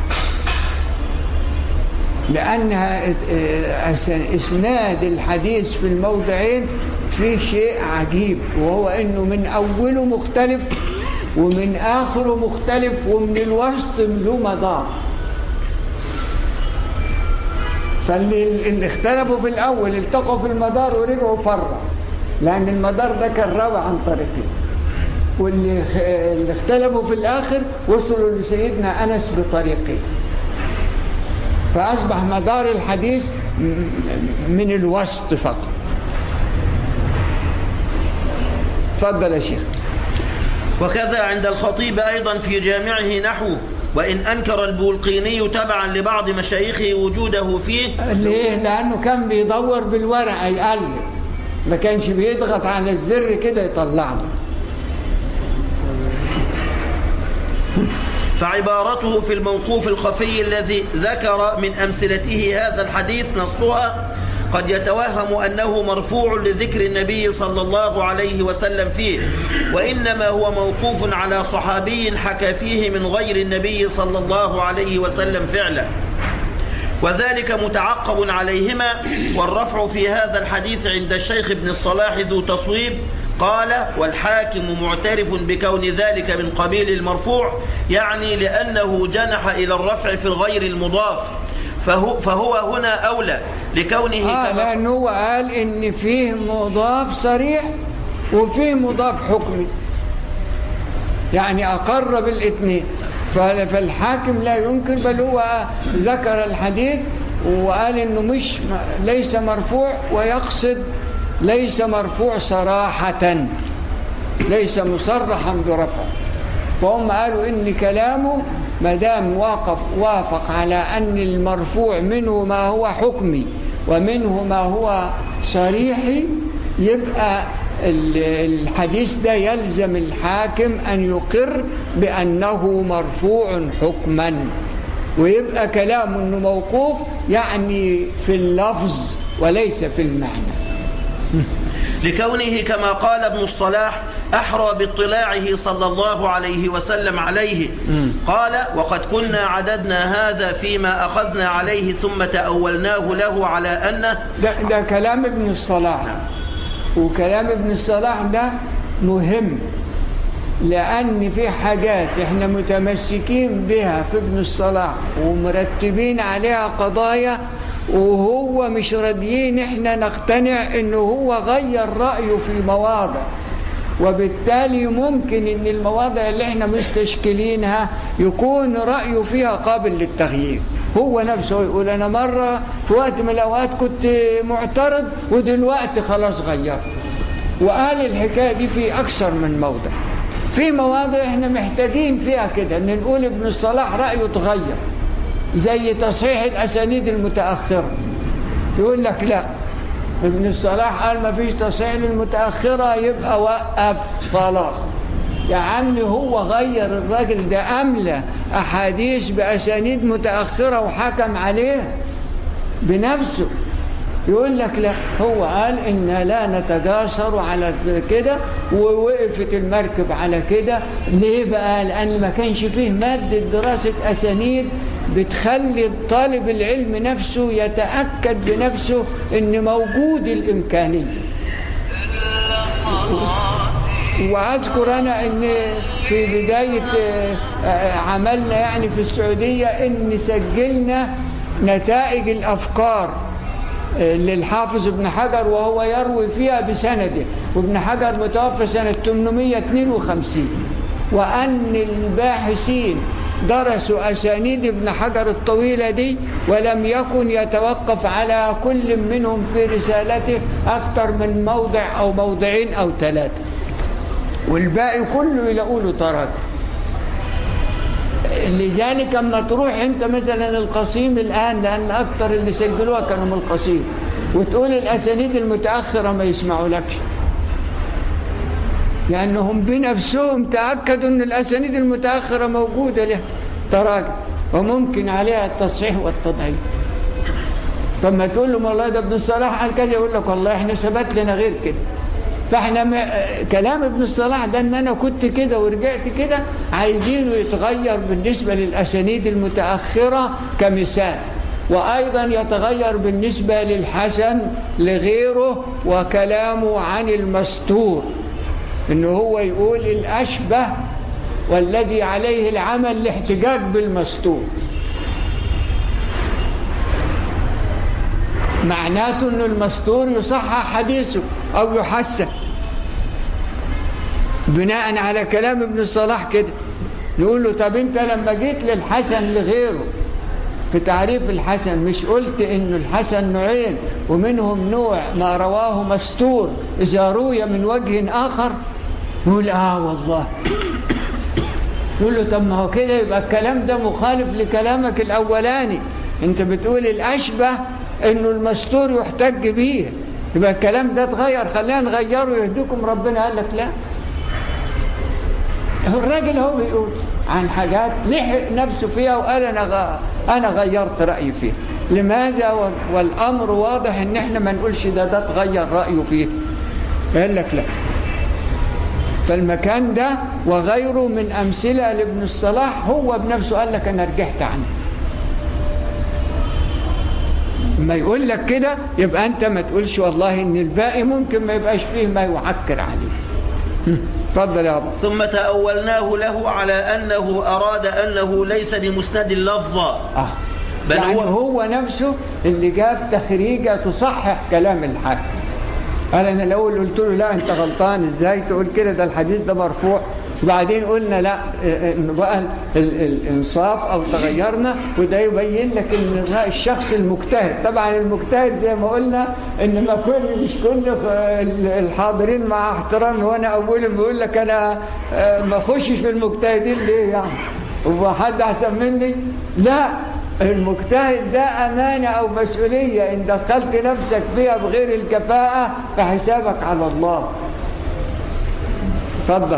لأنها آه، أس- إسناد الحديث في الموضعين في شيء عجيب وهو أنه من أوله مختلف ومن آخره مختلف ومن الوسط له مدار فاللي اللي اختلفوا في الأول التقوا في المدار ورجعوا فرع لأن المدار ده كان روى عن طريقين واللي خ- اللي اختلفوا في الآخر وصلوا لسيدنا أنس بطريقين فأصبح مدار الحديث م- من الوسط فقط تفضل يا شيخ وكذا عند الخطيب أيضا في جامعه نحو وإن أنكر البولقيني تبعا لبعض مشايخه وجوده فيه ليه؟ لأنه كان بيدور بالورقة يقلب ما كانش بيضغط على الزر كده يطلعه فعبارته في الموقوف الخفي الذي ذكر من أمثلته هذا الحديث نصها قد يتوهم أنه مرفوع لذكر النبي صلى الله عليه وسلم فيه وإنما هو موقوف على صحابي حكى فيه من غير النبي صلى الله عليه وسلم فعلا وذلك متعقب عليهما والرفع في هذا الحديث عند الشيخ ابن الصلاح ذو تصويب قال والحاكم معترف بكون ذلك من قبيل المرفوع يعني لأنه جنح إلى الرفع في الغير المضاف فهو, فهو هنا أولى لكونه آه كما لأنه هو قال إن فيه مضاف صريح وفيه مضاف حكمي يعني أقر بالاثنين ف- فالحاكم لا ينكر بل هو ذكر الحديث وقال إنه مش ليس مرفوع ويقصد ليس مرفوع صراحة ليس مصرحا برفعه فهم قالوا ان كلامه ما دام واقف وافق على ان المرفوع منه ما هو حكمي ومنه ما هو صريحي يبقى ال- الحديث ده يلزم الحاكم ان يقر بانه مرفوع حكما ويبقى كلامه انه موقوف يعني في اللفظ وليس في المعنى لكونه كما قال ابن الصلاح أحرى باطلاعه صلى الله عليه وسلم عليه قال وقد كنا عددنا هذا فيما أخذنا عليه ثم تأولناه له على أنه ده, ده كلام ابن الصلاح وكلام ابن الصلاح ده مهم لأن في حاجات احنا متمسكين بها في ابن الصلاح ومرتبين عليها قضايا وهو مش راضيين احنا نقتنع انه هو غير رأيه في مواضع وبالتالي ممكن ان المواضع اللي احنا مستشكلينها يكون رأيه فيها قابل للتغيير هو نفسه يقول انا مرة في وقت من الاوقات كنت معترض ودلوقتي خلاص غيرت وقال الحكاية دي في اكثر من موضع في مواضع احنا محتاجين فيها كده ان نقول ابن الصلاح رأيه اتغير زي تصحيح الاسانيد المتأخرة يقول لك لا ابن الصلاح قال ما فيش تصحيح للمتأخرة يبقى وقف خلاص يا عمي هو غير الراجل ده أملى أحاديث بأسانيد متأخرة وحكم عليها بنفسه يقول لك لا هو قال إن لا نتجاسر على كده ووقفت المركب على كده ليه بقى لأن ما كانش فيه مادة دراسة أسانيد بتخلي طالب العلم نفسه يتأكد بنفسه إن موجود الإمكانية وأذكر أنا إن في بداية عملنا يعني في السعودية إن سجلنا نتائج الأفكار للحافظ ابن حجر وهو يروي فيها بسنده وابن حجر متوفى سنة 852 وأن الباحثين درسوا أسانيد ابن حجر الطويلة دي ولم يكن يتوقف على كل منهم في رسالته أكثر من موضع أو موضعين أو ثلاثة والباقي كله يلاقوا له تراجع لذلك اما تروح انت مثلا القصيم الان لان اكثر اللي سجلوها كانوا من القصيم وتقول الاسانيد المتاخره ما يسمعولكش لانهم بنفسهم تاكدوا ان الاسانيد المتاخره موجوده له تراجع وممكن عليها التصحيح والتضعيف فما تقول لهم والله ده ابن الصلاح قال كده يقول لك والله احنا ثبت لنا غير كده فاحنا م... كلام ابن الصلاح ده ان انا كنت كده ورجعت كده عايزينه يتغير بالنسبه للاسانيد المتاخره كمثال وايضا يتغير بالنسبه للحسن لغيره وكلامه عن المستور انه هو يقول الاشبه والذي عليه العمل الاحتجاج بالمستور معناته انه المستور يصحح حديثه او يحسن بناء على كلام ابن الصلاح كده نقول له طب انت لما جيت للحسن لغيره في تعريف الحسن مش قلت انه الحسن نوعين ومنهم نوع ما رواه مستور اذا روي من وجه اخر نقول اه والله يقول له طب ما هو كده يبقى الكلام ده مخالف لكلامك الاولاني انت بتقول الاشبه انه المستور يحتج به يبقى الكلام ده اتغير خلينا نغيره يهديكم ربنا قال لك لا هو الراجل هو بيقول عن حاجات لحق نفسه فيها وقال انا غ... انا غيرت رايي فيها لماذا و- والامر واضح ان احنا ما نقولش ده ده اتغير رايه فيه قال لك لا فالمكان ده وغيره من امثله لابن الصلاح هو بنفسه قال لك انا رجعت عنه ما يقول لك كده يبقى انت ما تقولش والله ان الباقي ممكن ما يبقاش فيه ما يعكر عليه هم، اتفضل يا ابو ثم تأولناه له على أنه أراد أنه ليس بمسند لفظا اه بل يعني هو- هو, هو نفسه اللي جاب تخريجه تصحح كلام الحاكم قال انا الاول قلت له لا انت غلطان ازاي تقول كده ده الحديث ده مرفوع وبعدين قلنا لا اه، انه بقى ال- ال- الانصاف او تغيرنا وده يبين لك ان الرأي الشخص المجتهد طبعا المجتهد زي ما قلنا ان ما كل مش كل ال- الحاضرين مع احترامي وانا اولهم بيقول لك انا اه، ما اخشش في المجتهدين ليه يعني هو حد احسن مني لا المجتهد ده أمانة أو مسؤولية إن دخلت نفسك فيها بغير الكفاءة فحسابك على الله تفضل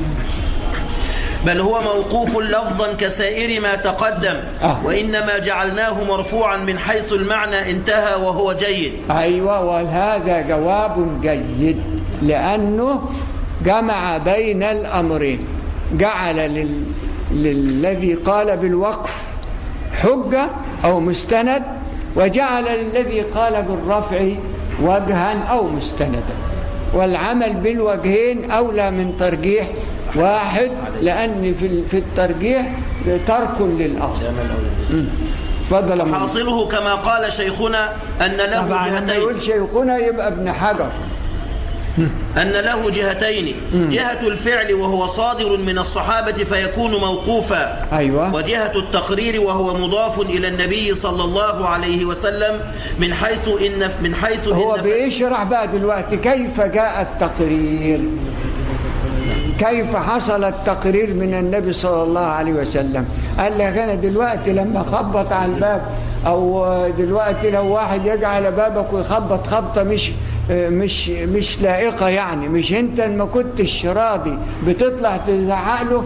بل هو موقوف لفظا كسائر ما تقدم آه. وإنما جعلناه مرفوعا من حيث المعنى انتهى وهو جيد أيوة وهذا جواب جيد لأنه جمع بين الأمرين جعل لل... للذي قال بالوقف حجة أو مستند وجعل للذي قال بالرفع وجها أو مستندا والعمل بالوجهين أولى من ترجيح واحد لأن في ال- في الترجيح ترك للأصل تفضل يا مولانا. حاصله كما قال شيخنا أن له طبعا لما جهتين يقول شيخنا يبقى ابن حجر أن له جهتين جهة الفعل وهو صادر من الصحابة فيكون موقوفا أيوة. وجهة التقرير وهو مضاف إلى النبي صلى الله عليه وسلم من حيث إن من حيث هو إن بيشرح بقى دلوقتي كيف جاء التقرير كيف حصل التقرير من النبي صلى الله عليه وسلم قال لك انا دلوقتي لما خبط على الباب او دلوقتي لو واحد يجي على بابك ويخبط خبطه مش مش مش لائقه يعني مش انت ما كنتش راضي بتطلع تزعق له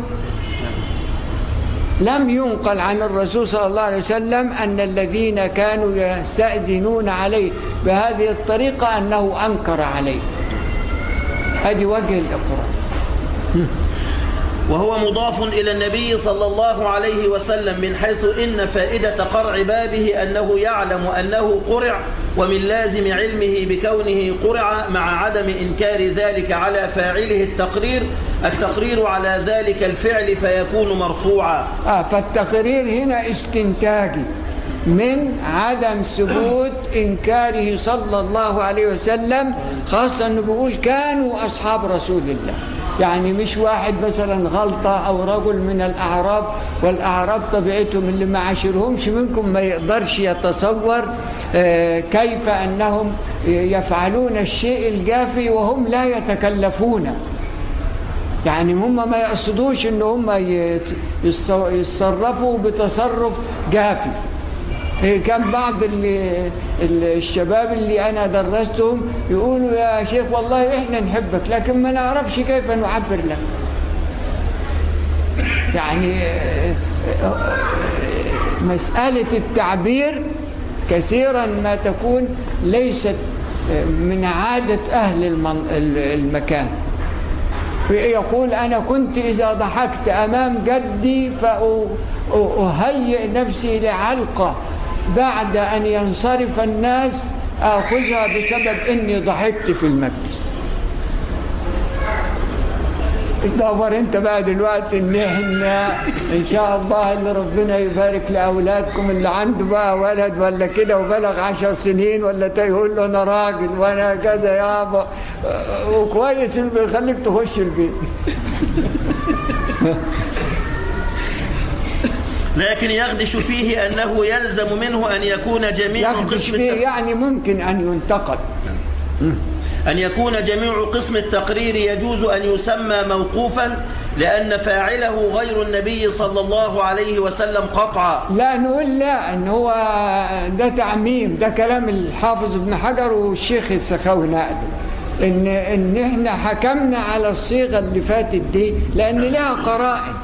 لم ينقل عن الرسول صلى الله عليه وسلم أن الذين كانوا يستأذنون عليه بهذه الطريقة أنه أنكر عليه هذه وجه الإقرار وهو مضاف إلى النبي صلى الله عليه وسلم من حيث إن فائدة قرع بابه أنه يعلم أنه قرع ومن لازم علمه بكونه قرع مع عدم إنكار ذلك على فاعله التقرير التقرير على ذلك الفعل فيكون مرفوعا آه فالتقرير هنا استنتاجي من عدم ثبوت إنكاره صلى الله عليه وسلم خاصة أنه بيقول كانوا أصحاب رسول الله يعني مش واحد مثلا غلطة أو رجل من الأعراب والأعراب طبيعتهم اللي ما عاشرهمش منكم ما يقدرش يتصور آه، كيف أنهم يفعلون الشيء الجافي وهم لا يتكلفون يعني هم ما يقصدوش ان هم يس- يتص- يتصرفوا بتصرف جافي إيه كان بعض ال- ال- الشباب اللي انا درستهم يقولوا يا شيخ والله احنا نحبك لكن ما نعرفش كيف نعبر لك يعني آه، آه، مسألة التعبير كثيرا ما تكون ليست آه، من عادة أهل المن- المكان يقول أنا كنت إذا ضحكت أمام جدي فأهيئ نفسي لعلقة بعد أن ينصرف الناس آخذها بسبب إني ضحكت في المجلس دور انت بقى دلوقتي ان احنا ان شاء الله اللي ربنا يبارك لاولادكم اللي عنده بقى ولد ولا كده وبلغ عشر سنين ولا تا يقول له انا راجل وانا كذا يابا اه، وكويس اللي بيخليك تخش البيت لكن يغدش فيه أنه يلزم منه أن يكون جميع يخدش قسم فيه التق- يعني ممكن ان ينتقد أن يكون جميع قسم التقرير يجوز أن يسمى موقوفا لأن فاعله غير النبي صلى الله عليه وسلم قطعا لا نقول لا ان هو ده تعميم ده كلام الحافظ ابن حجر والشيخ السخاوي نقله ان ان احنا حكمنا على الصيغه اللي فاتت دي لان لها قرائن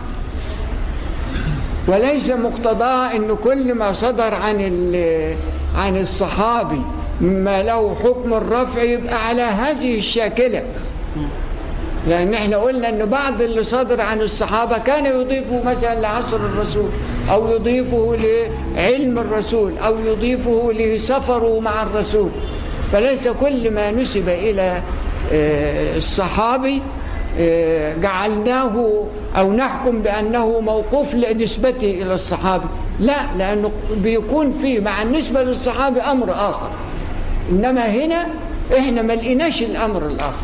وليس مقتضاها ان كل ما صدر عن ال- عن الصحابي ما له حكم الرفع يبقى على هذه الشاكله لأن احنا قلنا أن بعض اللي صدر عن الصحابة كان يضيفه مثلا لعصر الرسول أو يضيفه لعلم الرسول أو يضيفه لسفره مع الرسول فليس كل ما نسب إلى آه، الصحابي آه، جعلناه أو نحكم بأنه موقوف لنسبته إلى الصحابي لا لأنه بيكون فيه مع النسبة للصحابي أمر آخر إنما هنا إحنا ما لقيناش الأمر الآخر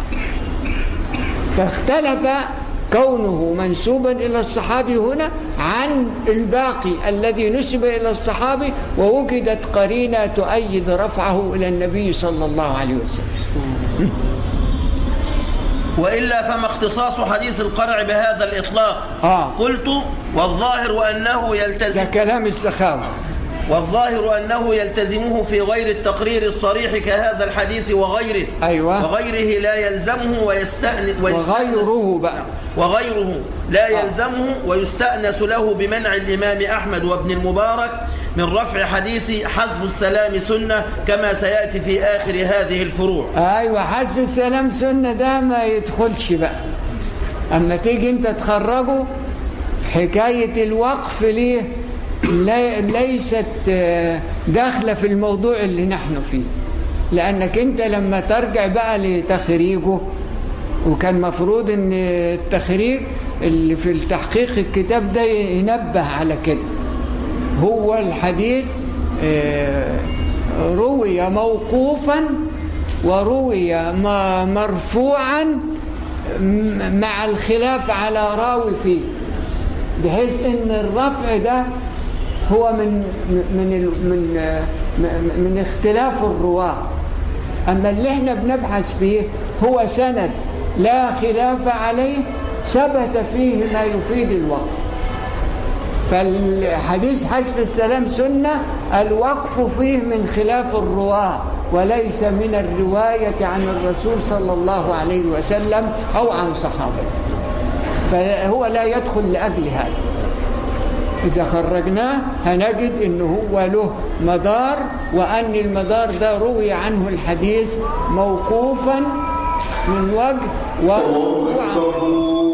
فاختلف كونه منسوبا إلى الصحابي هنا عن الباقي الذي نسب إلى الصحابي ووجدت قرينة تؤيد رفعه إلى النبي صلى الله عليه وسلم وإلا فما اختصاص حديث القرع بهذا الإطلاق آه. قلت والظاهر أنه ده يلتزم كلام السخاوة والظاهر أنه يلتزمه في غير التقرير الصريح كهذا الحديث وغيره أيوة. وغيره لا يلزمه ويستأنس وغيره بقى وغيره لا آه. يلزمه ويستأنس له بمنع الإمام أحمد وابن المبارك من رفع حديث حذف السلام سنة كما سيأتي في آخر هذه الفروع ايوه حذف السلام سنه ده ما يدخلش بقى اما تيجي انت تخرجه حكايه الوقف ليه لا ليست آه، داخله في الموضوع اللي نحن فيه لانك انت لما ترجع بقى لتخريجه وكان مفروض ان التخريج اللي في التحقيق الكتاب ده ينبه على كده هو الحديث آه، روي موقوفا وروي م- مرفوعا م- مع الخلاف على راوي فيه بحيث ان الرفع ده هو من من ال- من آه، م- من اختلاف الرواه اما اللي احنا بنبحث فيه هو سند لا خلاف عليه ثبت فيه ما يفيد الوقف فالحديث حذف السلام سنة الوقف فيه من خلاف الرواة وليس من الرواية عن الرسول صلى الله عليه وسلم أو عن صحابته فهو لا يدخل لأجل هذا إذا خرجناه هنجد أنه هو له مدار وأن المدار ده روي عنه الحديث موقوفا من وجه ومرفوعا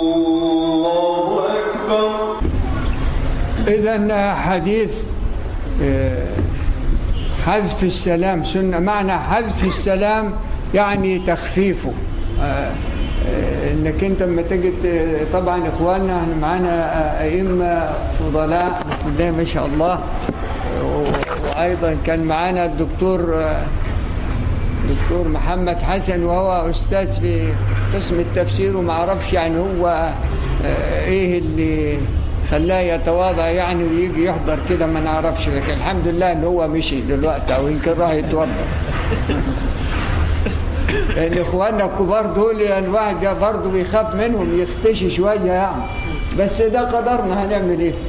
إذا حديث آه، حذف السلام سنة معنى حذف السلام يعني تخفيفه آه، آه، انك انت لما تجي ت- طبعا اخواننا احنا معانا آه، ائمه فضلاء بسم الله ما شاء الله و- وايضا كان معانا الدكتور آه، دكتور محمد حسن وهو استاذ في قسم التفسير وما اعرفش يعني هو آه، ايه اللي خلاه يتواضع يعني ويجي يحضر كده ما نعرفش لكن الحمد لله ان هو مشي دلوقتي او يمكن راح يتوضا لان اخواننا الكبار دول الواحد ده برضه بيخاف منهم يختشي شويه يعني بس ده قدرنا هنعمل ايه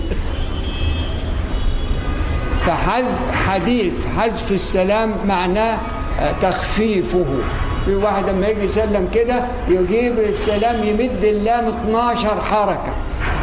فحذف حديث حذف السلام معناه آه، تخفيفه في واحد لما يجي يسلم كده يجيب السلام يمد اللام 12 حركة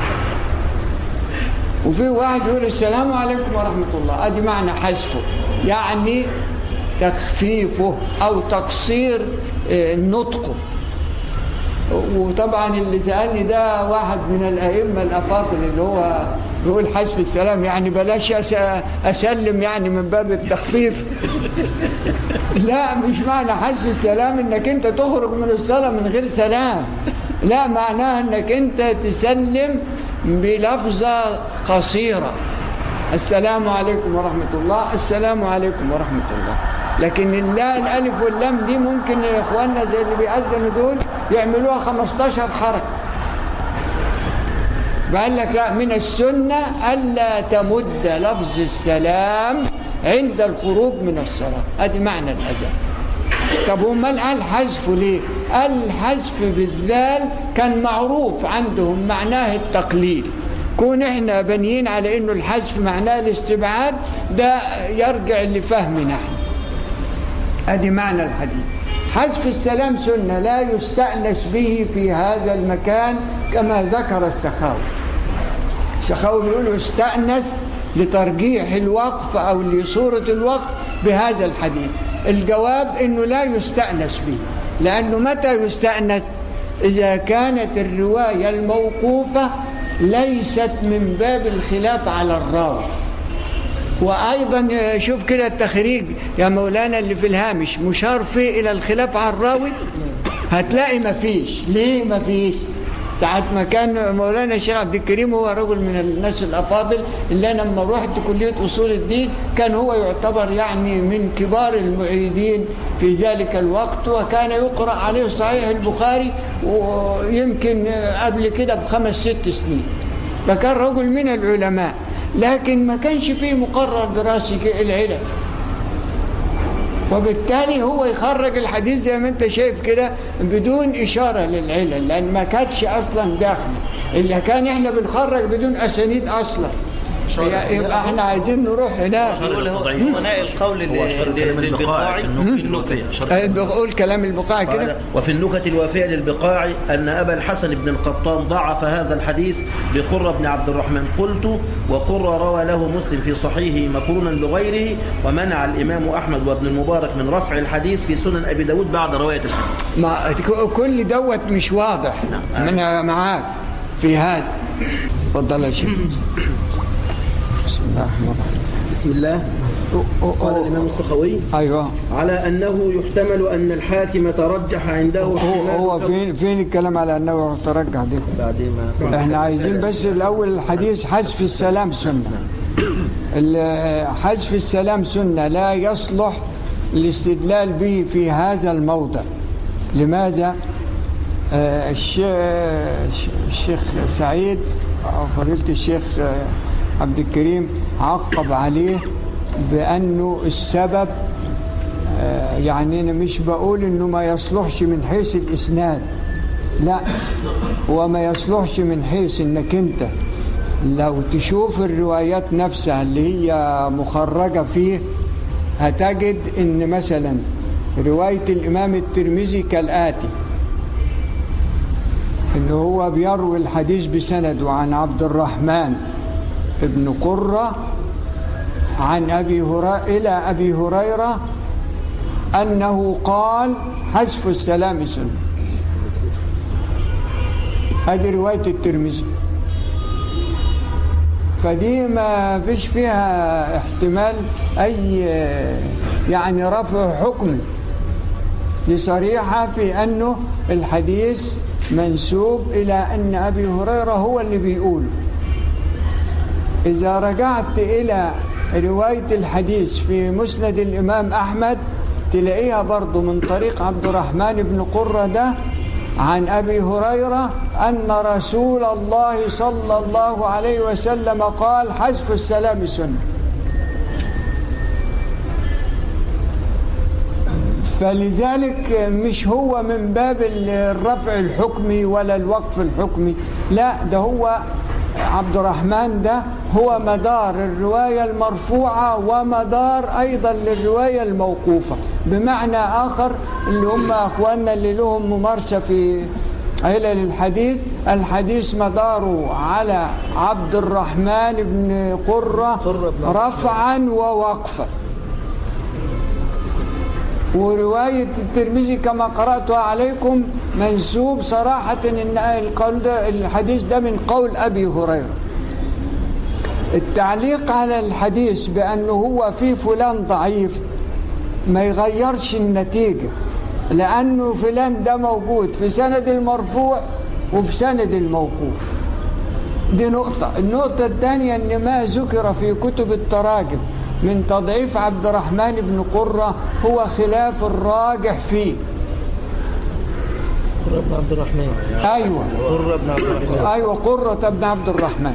وفي واحد يقول السلام عليكم ورحمة الله ادي معنى حذفه يعني تخفيفه او تقصير آه، نطقه وطبعا اللي سألني ده واحد من الأئمة الأفاضل اللي هو بيقول حذف السلام يعني بلاش أس- أسلم يعني من باب التخفيف لا مش معنى حذف السلام انك انت تخرج من الصلاة من غير سلام لا معناها انك انت تسلم بلفظة قصيرة السلام عليكم ورحمة الله السلام عليكم ورحمة الله لكن اللا الألف واللام دي ممكن يا إخواننا زي اللي بيأذنوا دول يعملوها 15 حركة فقال لك لا من السنة ألا تمد لفظ السلام عند الخروج من الصلاة هذه معنى الأذان طب امال قال حذفه ليه قال الحذف بالذال كان معروف عندهم معناه التقليل كون احنا بنيين على انه الحذف معناه الاستبعاد ده يرجع لفهمنا احنا ادي معنى الحديث حذف السلام سنه لا يستانس به في هذا المكان كما ذكر السخاوي السخاوي بيقول استأنس لترجيح الوقف أو لصورة الوقف بهذا الحديث الجواب أنه لا يستأنس به لأنه متى يستأنس إذا كانت الرواية الموقوفة ليست من باب الخلاف على الراوي وأيضا شوف كده التخريج يا مولانا اللي في الهامش مشار فيه إلى الخلاف على الراوي هتلاقي مفيش ليه مفيش ساعة ما كان مولانا الشيخ عبد الكريم هو رجل من الناس الأفاضل اللي أنا لما رحت كلية أصول الدين كان هو يعتبر يعني من كبار المعيدين في ذلك الوقت وكان يقرأ عليه صحيح البخاري ويمكن قبل كده بخمس ست سنين فكان رجل من العلماء لكن ما كانش فيه مقرر دراسي العلم وبالتالي هو يخرج الحديث زي ما انت شايف كده بدون إشارة للعلل لأن ما كانتش أصلا داخل إلا كان احنا بنخرج بدون أسانيد أصلا يبقى احنا عايزين نروح هناك يقول هو هو نائل قول هو أشار كلام البقاع للبقاعي في النكت الوفية أشار اه، بقول كلام البقاع كده قال وفي النكت الوافية للبقاع أن أبا الحسن بن القطان ضعف هذا الحديث بقرة بن عبد الرحمن قلت وقرة روى له مسلم في صحيحه مقرونا بغيره ومنع الإمام أحمد وابن المبارك من رفع الحديث في سنن أبي داود بعد رواية الحديث ما كل دوت مش واضح انا معاك في هذا اتفضل يا شيخ بسم الله الرحمن الرحيم بسم الله قال الإمام السخوي ايوه على أنه يحتمل أن الحاكم ترجح عنده هو هو فين فين الكلام على انه يترجح دي بعد ما احنا عايزين بس الاول الحديث حذف السلام سنه ال- حذف السلام سنه لا يصلح الاستدلال به في هذا الموضع لماذا آه، الشيخ الشيخ سعيد أو فضيلة الشيخ آه، عبد الكريم عقب عليه بأنه السبب آه، يعني أنا مش بقول إنه ما يصلحش من حيث الإسناد لا هو ما يصلحش من حيث إنك أنت لو تشوف الروايات نفسها اللي هي مخرجة فيه هتجد إن مثلا رواية الإمام الترمذي كالآتي اللي هو بيروي الحديث بسنده عن عبد الرحمن ابن قرة عن أبي هريرة إلى أبي هريرة أنه قال حذف السلام سنة هذه رواية الترمذي فدي ما فيش فيها احتمال أي يعني رفع حكم دي صريحة في أنه الحديث منسوب إلى أن أبي هريرة هو اللي بيقول إذا رجعت إلى رواية الحديث في مسند الإمام أحمد تلاقيها برضو من طريق عبد الرحمن بن قرة ده عن أبي هريرة أن رسول الله صلى الله عليه وسلم قال حذف السلام سنة فلذلك مش هو من باب الرفع الحكمي ولا الوقف الحكمي لا ده هو عبد الرحمن ده هو مدار الرواية المرفوعة ومدار أيضا للرواية الموقوفة بمعنى آخر اللي هم أخواننا اللي لهم ممارسة في علل الحديث الحديث مداره على عبد الرحمن بن قرة رفعا ووقفا ورواية الترمذي كما قرأتها عليكم منسوب صراحة إن القول ده الحديث ده من قول أبي هريرة التعليق على الحديث بأنه هو في فلان ضعيف ما يغيرش النتيجة لأنه فلان ده موجود في سند المرفوع وفي سند الموقوف دي نقطة النقطة الثانية أن ما ذكر في كتب التراجم من تضعيف عبد الرحمن بن قرة هو خلاف الراجح فيه قرة بن عبد الرحمن أيوة قرة بن عبد الرحمن أيوة قرة بن عبد الرحمن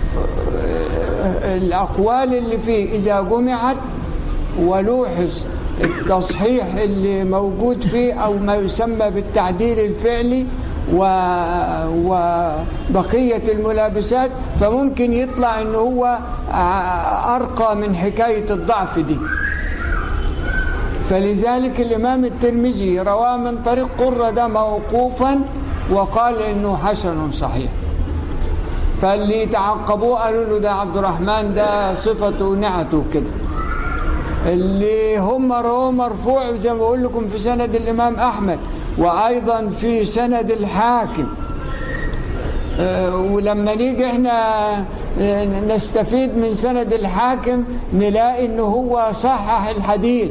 الأقوال اللي فيه إذا جمعت ولوحظ التصحيح اللي موجود فيه أو ما يسمى بالتعديل الفعلي و- وبقية الملابسات فممكن يطلع أنه هو ع- أرقى من حكاية الضعف دي فلذلك الإمام الترمذي رواه من طريق قرة ده موقوفا وقال إنه حسن صحيح فاللي تعقبوه قالوا له ده عبد الرحمن ده صفته ونعته كده اللي هم رواه مرفوع زي ما بقول لكم في سند الإمام أحمد وأيضا في سند الحاكم آه، ولما نيجي احنا آه، نستفيد من سند الحاكم نلاقي انه هو صحح الحديث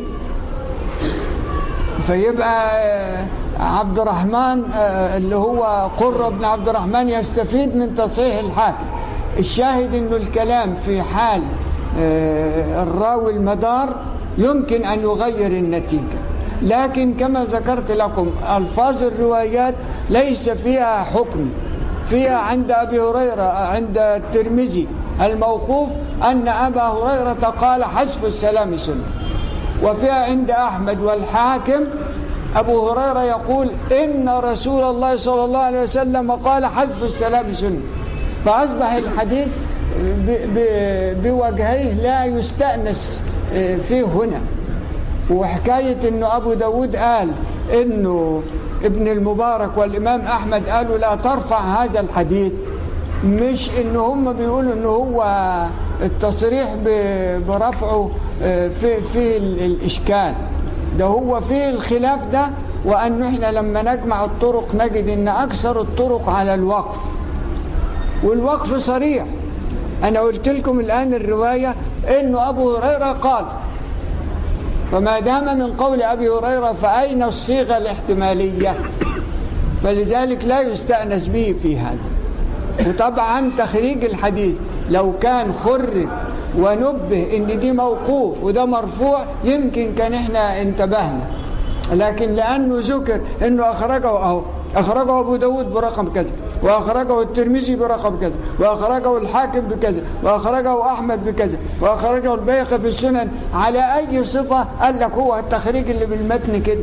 فيبقى آه، عبد الرحمن آه، اللي هو قرة بن عبد الرحمن يستفيد من تصحيح الحاكم الشاهد انه الكلام في حال آه، الراوي المدار يمكن ان يغير النتيجة لكن كما ذكرت لكم الفاظ الروايات ليس فيها حكم فيها عند ابي هريره عند الترمذي الموقوف ان ابا هريره قال حذف السلام سنه وفيها عند أحمد والحاكم أبو هريرة يقول إن رسول الله صلى الله عليه وسلم قال حذف السلام سنة فأصبح الحديث ب- ب- بوجهيه لا يستأنس آه، فيه هنا وحكاية إنه أبو داود قال إنه ابن المبارك والإمام أحمد قالوا لا ترفع هذا الحديث مش إن هم بيقولوا إن هو التصريح ب- برفعه آه، في في ال- الإشكال ده هو في الخلاف ده وأنه إحنا لما نجمع الطرق نجد إن أكثر الطرق على الوقف والوقف صريح أنا قلت لكم الآن الرواية إنه أبو هريرة قال فما دام من قول أبي هريرة فأين الصيغة الاحتمالية فلذلك لا يستأنس به في هذا وطبعا تخريج الحديث لو كان خرج ونبه ان دي موقوف وده مرفوع يمكن كان احنا انتبهنا لكن لانه ذكر انه اخرجه اهو اخرجه ابو داود برقم كذا واخرجه الترمذي برقم كذا واخرجه الحاكم بكذا واخرجه احمد بكذا واخرجه البيهقي في السنن على اي صفه قال لك هو التخريج اللي بالمتن كده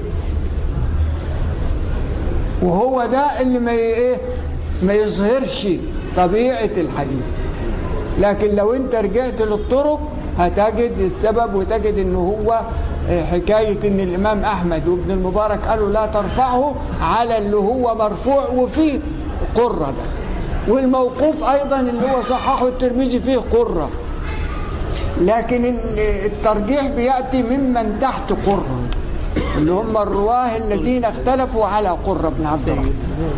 وهو ده اللي ما ي- ايه ما يظهرش طبيعه الحديث لكن لو انت رجعت للطرق هتجد السبب وتجد ان هو آه، حكاية ان الامام احمد وابن المبارك قالوا لا ترفعه على اللي هو مرفوع وفيه قرة ده والموقوف ايضا اللي هو صححه الترمذي فيه قرة لكن ال- الترجيح بيأتي ممن تحت قرة اللي هم الرواه الذين اختلفوا على قرة بن عبد الرحمن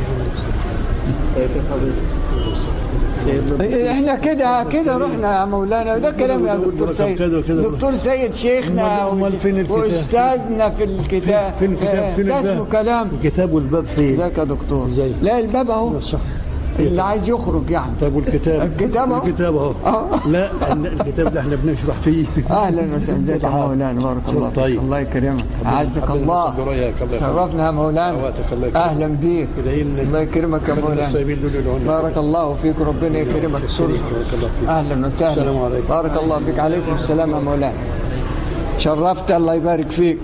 سيدنا احنا كده كده رحنا يا مولانا ده كلام يا دكتور كده سيد وكده. دكتور سيد شيخنا أمال- أمال فين الكتاب؟ واستاذنا في الكتاب فين الكتاب فين ده اسمه الباب كلام الكتاب والباب فين ازيك يا دكتور ازاي؟ لا الباب اهو صح اللي عايز يخرج يعني طيب والكتاب الكتاب أهو. الكتاب اهو آه. لا الكتاب ده احنا بنشرح فيه اهلا وسهلا ازيك يا مولانا بارك الله فيك طيب. الله يكرمك اعزك حبيبي الله نصب رأيك، الله يخليك. شرفنا يا مولانا أوقاتك الله يكرمك. اهلا بيك ادعي لنا. الله يكرمك يا خلينا مولانا الصايبين دول يدعوا لنا. بارك الله فيك ربنا يكرمك الشريف، بارك الله فيك. اهلا وسهلا السلام عليكم. بارك الله فيك عليكم السلام يا مولانا شرفت الله يبارك فيك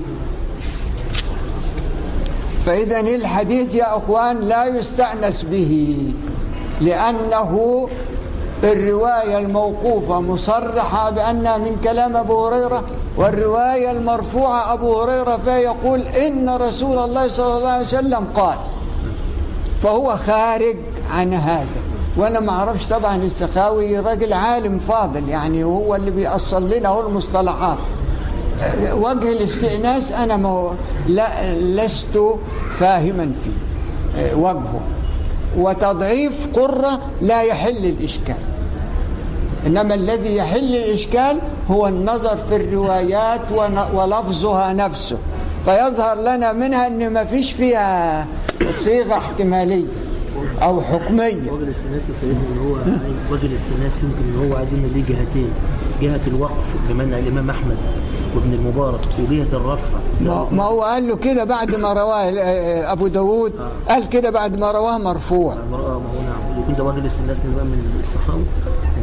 فإذا الحديث يا أخوان لا يستأنس به لأنه الرواية الموقوفة مصرحة بأنها من كلام أبو هريرة والرواية المرفوعة أبو هريرة فيقول إن رسول الله صلى الله عليه وسلم قال فهو خارج عن هذا وانا ما اعرفش طبعا السخاوي راجل عالم فاضل يعني هو اللي بيأصل لنا هو المصطلحات أه، وجه الاستئناس انا ما لا لست فاهما فيه أه، وجهه وتضعيف قرة لا يحل الإشكال إنما الذي يحل الإشكال هو النظر في الروايات ون- ولفظها نفسه فيظهر لنا منها أن ما فيش فيها صيغة احتمالية أو حكمية وجه الاستئناس يا سيدنا ان هو وجه الاستئناس يمكن ان هو عايز يقول ليه جهتين جهه الوقف بمنع الامام احمد وابن المبارك وجهه الرفع ما ما هو قال له كده بعد ما رواه آه، أبو داود قال كده بعد ما رواه مرفوع امراه ما هو نعم يكون ده وجه الاستئناس من من السخاوي ان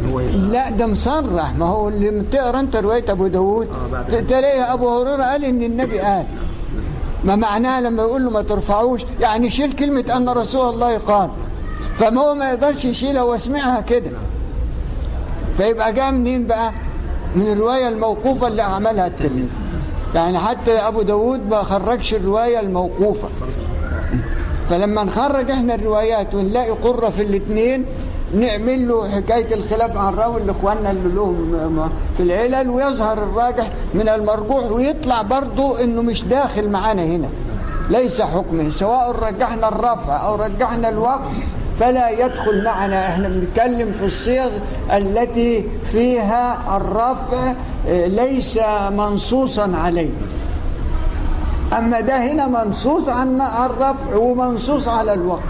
هو يبقى لا ده مصرح ما هو اللي بتقرا انت روايه ابو داود آه، بعد ت- تلاقي ابو هريره قال ان النبي قال ما معناها لما يقول له ما ترفعوش يعني شيل كلمه ان رسول الله قال فما هو ما يقدرش يشيلها واسمعها كده فيبقى جاء منين بقى من الروايه الموقوفه اللي عملها الترمذي يعني حتى ابو داود ما خرجش الروايه الموقوفه فلما نخرج احنا الروايات ونلاقي قرة في الاثنين نعمل له حكاية الخلاف عن راوي لاخواننا اللي لهم م- في العلل ويظهر الراجح من المرجوح ويطلع برضو انه مش داخل معانا هنا ليس حكمه سواء رجحنا الرفع او رجحنا الوقف فلا يدخل معنا احنا بنتكلم في الصيغ التي فيها الرفع اه، ليس منصوصا عليه أما ده هنا منصوص عن الرفع ومنصوص على الوقت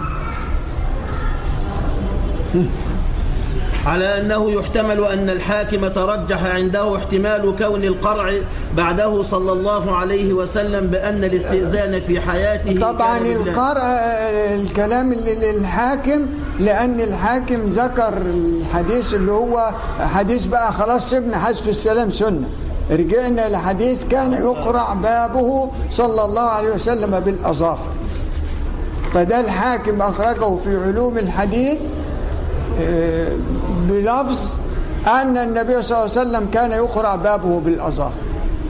على أنه يحتمل أن الحاكم ترجح عنده احتمال كون القرع بعده صلى الله عليه وسلم بأن الاستئذان في حياته طبعا كان بالله. القرع آه، الكلام اللي للحاكم لأن الحاكم ذكر الحديث اللي هو حديث بقى خلاص سيبنا حذف السلام سنة رجعنا لحديث كان يقرع بابه صلى الله عليه وسلم بالأظافر فده الحاكم أخرجه في علوم الحديث آه، بلفظ أن النبي صلى الله عليه وسلم كان يقرع بابه بالأظافر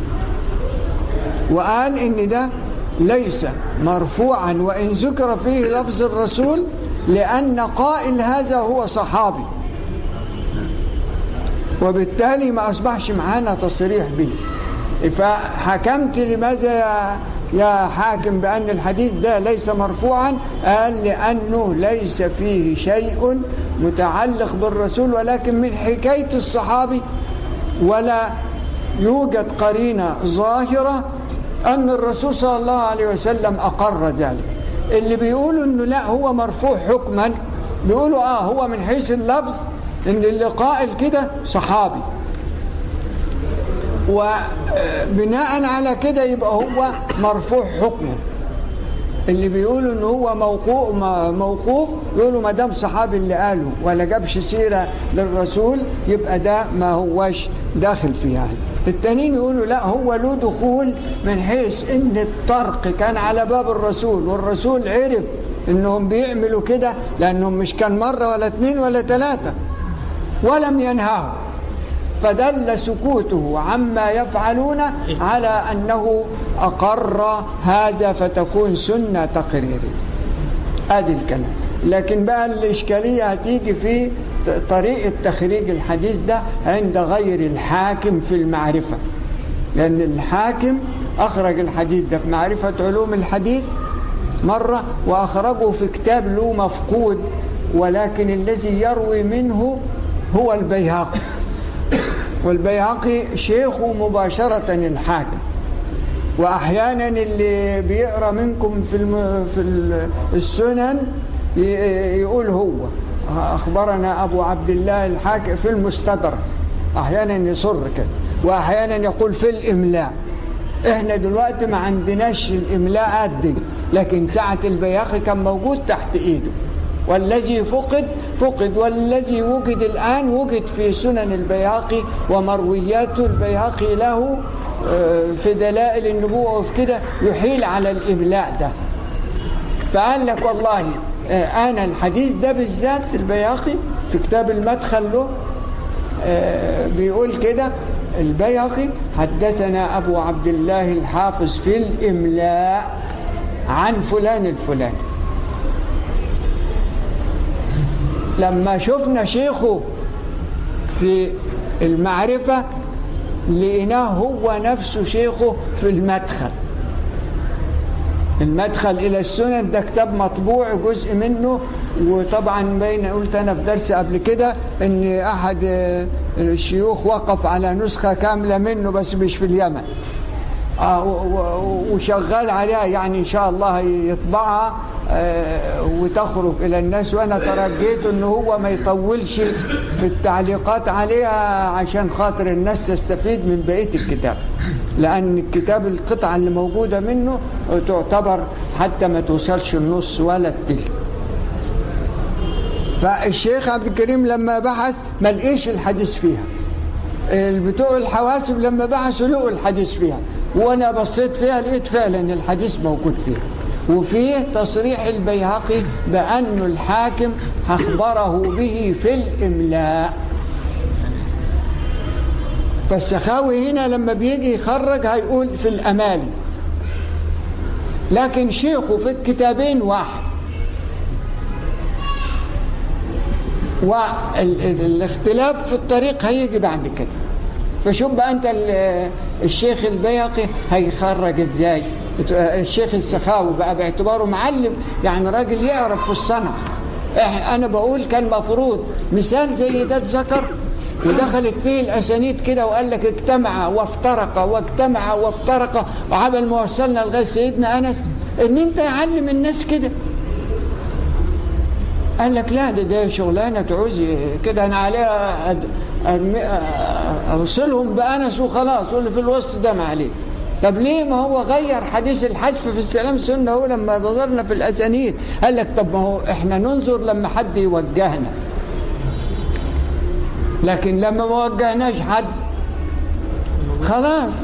وقال إن ده ليس مرفوعا وإن ذكر فيه لفظ الرسول لأن قائل هذا هو صحابي وبالتالي ما أصبحش معانا تصريح به فحكمت لماذا يا يا حاكم بأن الحديث ده ليس مرفوعا قال لأنه ليس فيه شيء متعلق بالرسول ولكن من حكاية الصحابي ولا يوجد قرينة ظاهرة أن الرسول صلى الله عليه وسلم أقر ذلك اللي بيقولوا أنه لا هو مرفوع حكما بيقولوا آه هو من حيث اللفظ أن اللي قائل كده صحابي وبناء على كده يبقى هو مرفوع حكما اللي بيقولوا ان هو موقوف موقوف يقولوا ما دام صحابي اللي قاله ولا جابش سيره للرسول يبقى ده ما هوش داخل في هذا التانيين يقولوا لا هو له دخول من حيث ان الطرق كان على باب الرسول والرسول عرف انهم بيعملوا كده لانهم مش كان مره ولا اتنين ولا ثلاثه ولم ينهاهم فدل سكوته عما يفعلون على أنه أقر هذا فتكون سنة تقريرية ادي الكلام لكن بقى الإشكالية هتيجي في طريقة تخريج الحديث ده عند غير الحاكم في المعرفة لأن الحاكم أخرج الحديث ده في معرفة علوم الحديث مرة وأخرجه في كتاب له مفقود ولكن الذي يروي منه هو البيهقي والبيهقي شيخه مباشرة الحاكم وأحيانا اللي بيقرأ منكم في الم... في السنن ي- يقول هو أخبرنا أبو عبد الله الحاكم في المستدرك أحيانا يصر كده وأحيانا يقول في الإملاء إحنا دلوقتي ما عندناش الإملاءات دي لكن ساعة البياقي كان موجود تحت إيده والذي فقد فقد والذي وجد الآن وجد في سنن البيهقي ومرويات البيهقي له آه، في دلائل النبوة وفي كده يحيل على الإملاء ده فقال لك والله آه، أنا الحديث ده بالذات البيهقي في كتاب المدخل له آه، بيقول كده البيهقي حدثنا أبو عبد الله الحافظ في الإملاء عن فلان الفلاني لما شفنا شيخه في المعرفة لقيناه هو نفسه شيخه في المدخل المدخل إلى السنن ده كتاب مطبوع جزء منه وطبعا بين قلت أنا في درس قبل كده إن أحد آه، الشيوخ وقف على نسخة كاملة منه بس مش في اليمن آه، و- و- وشغال عليها يعني ان شاء الله يطبعها آه، وتخرج الى الناس وانا ترجيت ان هو ما يطولش في التعليقات عليها عشان خاطر الناس تستفيد من بقيه الكتاب لان الكتاب القطعه اللي موجوده منه تعتبر حتى ما توصلش النص ولا التلت فالشيخ عبد الكريم لما بحث ما لقيش الحديث فيها بتوع الحواسب لما بحثوا لقوا الحديث فيها وانا بصيت فيها لقيت فعلا الحديث موجود فيها وفيه تصريح البيهقي بأن الحاكم أخبره به في الإملاء فالسخاوي هنا لما بيجي يخرج هيقول في الأمالي لكن شيخه في الكتابين واحد والاختلاف في الطريق هيجي بعد كده فشوف بقى انت ال- الشيخ البيهقي هيخرج ازاي الشيخ السخاوي بقى باعتباره معلم يعني راجل يعرف في الصنعة إح- انا بقول كان مفروض مثال زي ده اتذكر ودخلت فيه الاسانيد كده وقال لك اجتمع وافترق واجتمع وافترق وعبل ما وصلنا لغايه سيدنا انس ان انت يعلم الناس كده قال لك لا ده ده شغلانه تعوز كده انا عليها أد- أرمي- اوصلهم بانس وخلاص واللي في الوسط ده ما عليه طب ليه ما هو غير حديث الحذف في السلام سنه هو لما نظرنا في الاسانيد قال لك طب ما هو احنا ننظر لما حد يوجهنا لكن لما ما وجهناش حد خلاص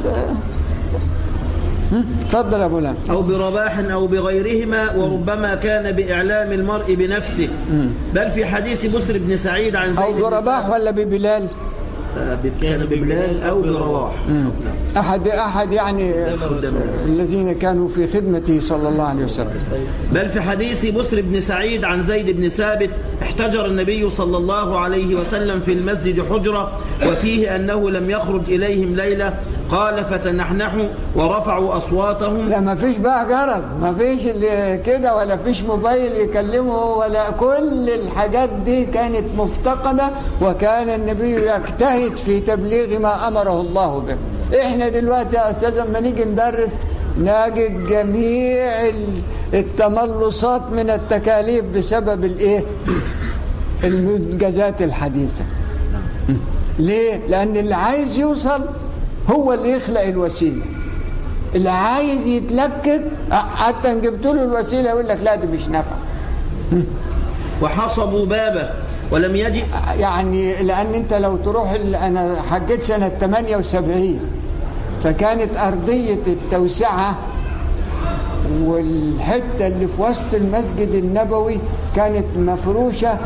اتفضل يا ابو لام أو برباح أو بغيرهما وربما كان بإعلام المرء بنفسه بل في حديث بسر بن سعيد عن زيد او بن برباح سعد- ولا ببلال آه، كان ببلال أو برواح احد احد يعني الذين كانوا في خدمته صلى الله عليه وسلم بل في حديث بسر بن سعيد عن زيد بن ثابت احتجر النبي صلى الله عليه وسلم في المسجد حجرة وفيه أنه لم يخرج إليهم ليلة قال فتنحنحوا ورفعوا أصواتهم لا ما فيش بقى جرس ما فيش اللي كده ولا فيش موبايل يكلمه ولا كل الحاجات دي كانت مفتقدة وكان النبي يجتهد في تبليغ ما أمره الله به احنا دلوقتي يا أستاذ لما نيجي ندرس نجد جميع ال- التملصات من التكاليف بسبب الايه المنجزات الحديثة ليه؟ لأن اللي عايز يوصل هو اللي يخلق الوسيلة اللي عايز يتلكك حتى ان جبت له الوسيله يقول لك لا دي مش نافعه وحصبوا بابه ولم يجئ يعني لان انت لو تروح ال- انا حجيت سنه 78 فكانت ارضيه التوسعه والحته اللي في وسط المسجد النبوي كانت مفروشه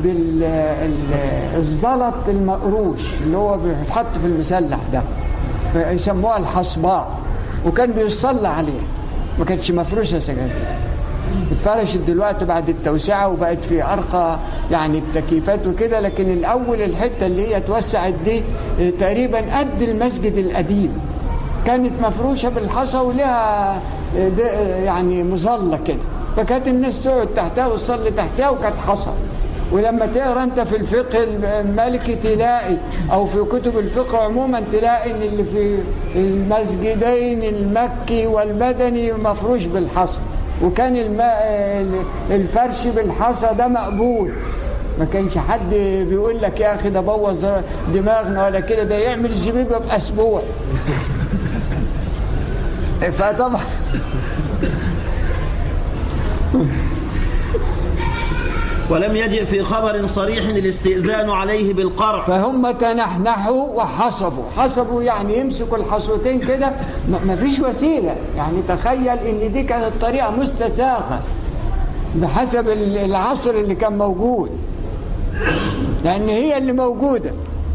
بالزلط المقروش اللي هو بيتحط في المسلح ده فيسموها الحصباء وكان بيصلى عليها ما كانتش مفروشه سجاجيد اتفرشت دلوقتي بعد التوسعه وبقت في ارقى يعني التكييفات وكده لكن الاول الحته اللي هي اتوسعت دي اه، تقريبا قد المسجد القديم كانت مفروشه بالحصى ولها اه، ده- اه، يعني مظله كده فكانت الناس تقعد تحتها وتصلي تحتها وكانت حصى ولما تقرا انت في الفقه المالكي تلاقي او في كتب الفقه عموما تلاقي ان اللي في المسجدين المكي والمدني مفروش بالحصى وكان الماء الفرش بالحصى ده مقبول ما كانش حد بيقول لك يا اخي ده بوظ دماغنا ولا كده ده يعمل زبيبه في اسبوع فطبعا ولم يجئ في خبر صريح الاستئذان عليه بالقرع فهم تنحنحوا وحصبوا حصبوا يعني يمسكوا الحصوتين كده ما ما فيش وسيلة يعني تخيل ان دي كانت طريقة مستساغة بحسب ال- العصر اللي كان موجود لان هي اللي موجودة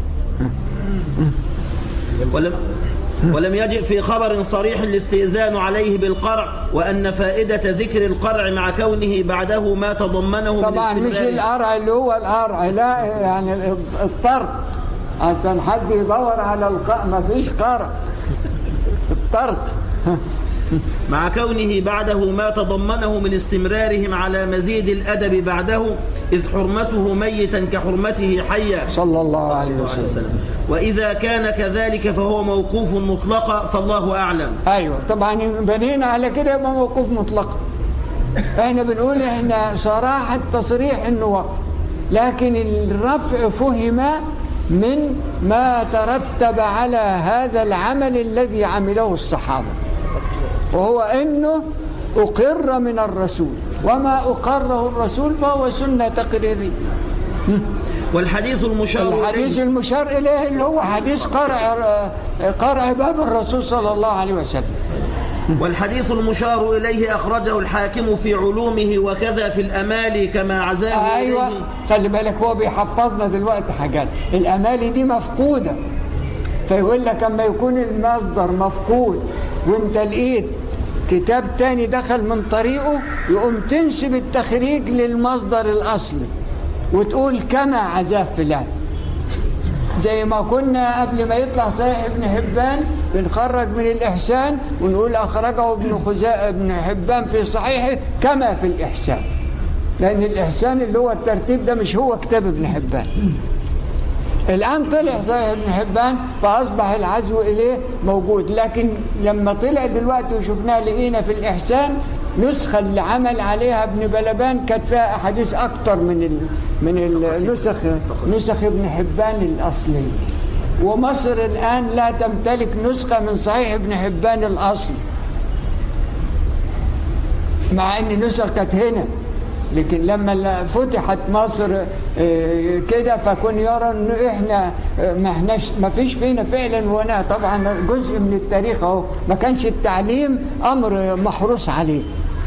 ولم ولم يجئ في خبر صريح الاستئذان عليه بالقرع وأن فائدة ذكر القرع مع كونه بعده ما تضمنه من طبعا مش استمرار القرع اللي هو القرع لا يعني ال- الطرد عشان حد يدور على القرع ما فيش قرع الطرد مع كونه بعده ما تضمنه من استمرارهم على مزيد الأدب بعده إذ حرمته ميتا كحرمته حيا صلى الله عليه وسلم وإذا كان كذلك فهو موقوف مطلقا فالله أعلم ايوه طبعا بنينا على كده يبقى موقوف مطلق احنا بنقول احنا صراحه تصريح انه وقف لكن الرفع فهم من ما ترتب على هذا العمل الذي عمله الصحابه وهو انه اقر من الرسول وما اقره الرسول فهو سنه تقريريه والحديث المشار الحديث إليه المشار إليه اللي هو حديث قرع قرع باب الرسول صلى الله عليه وسلم والحديث المشار إليه أخرجه الحاكم في علومه وكذا في الأمال كما عزاه ايوه إليه خلي بالك هو بيحفظنا دلوقتي حاجات الامالي دي مفقوده فيقول لك اما يكون المصدر مفقود وانت لقيت كتاب تاني دخل من طريقه يقوم تنسب التخريج للمصدر الاصلي وتقول كما عزاه فلان زي ما كنا قبل ما يطلع صحيح ابن حبان بنخرج من الإحسان ونقول أخرجه ابن خزاء ابن حبان في صحيحه كما في الإحسان لأن الإحسان اللي هو الترتيب ده مش هو كتاب ابن حبان الآن طلع صحيح ابن حبان فأصبح العزو إليه موجود لكن لما طلع دلوقتي وشفناه لقينا في الإحسان نسخة اللي عمل عليها ابن بلبان كانت فيها أحاديث أكتر من ال من النسخ نسخ ابن حبان الأصلية ومصر الآن لا تمتلك نسخة من صحيح ابن حبان الأصل مع ان نسخ كانت هنا لكن لما فتحت مصر آه، كده فكن يرى ان احنا آه، ما احناش ما فيش فينا فعلا وانا طبعا جزء من التاريخ اهو ما كانش التعليم امر محروس عليه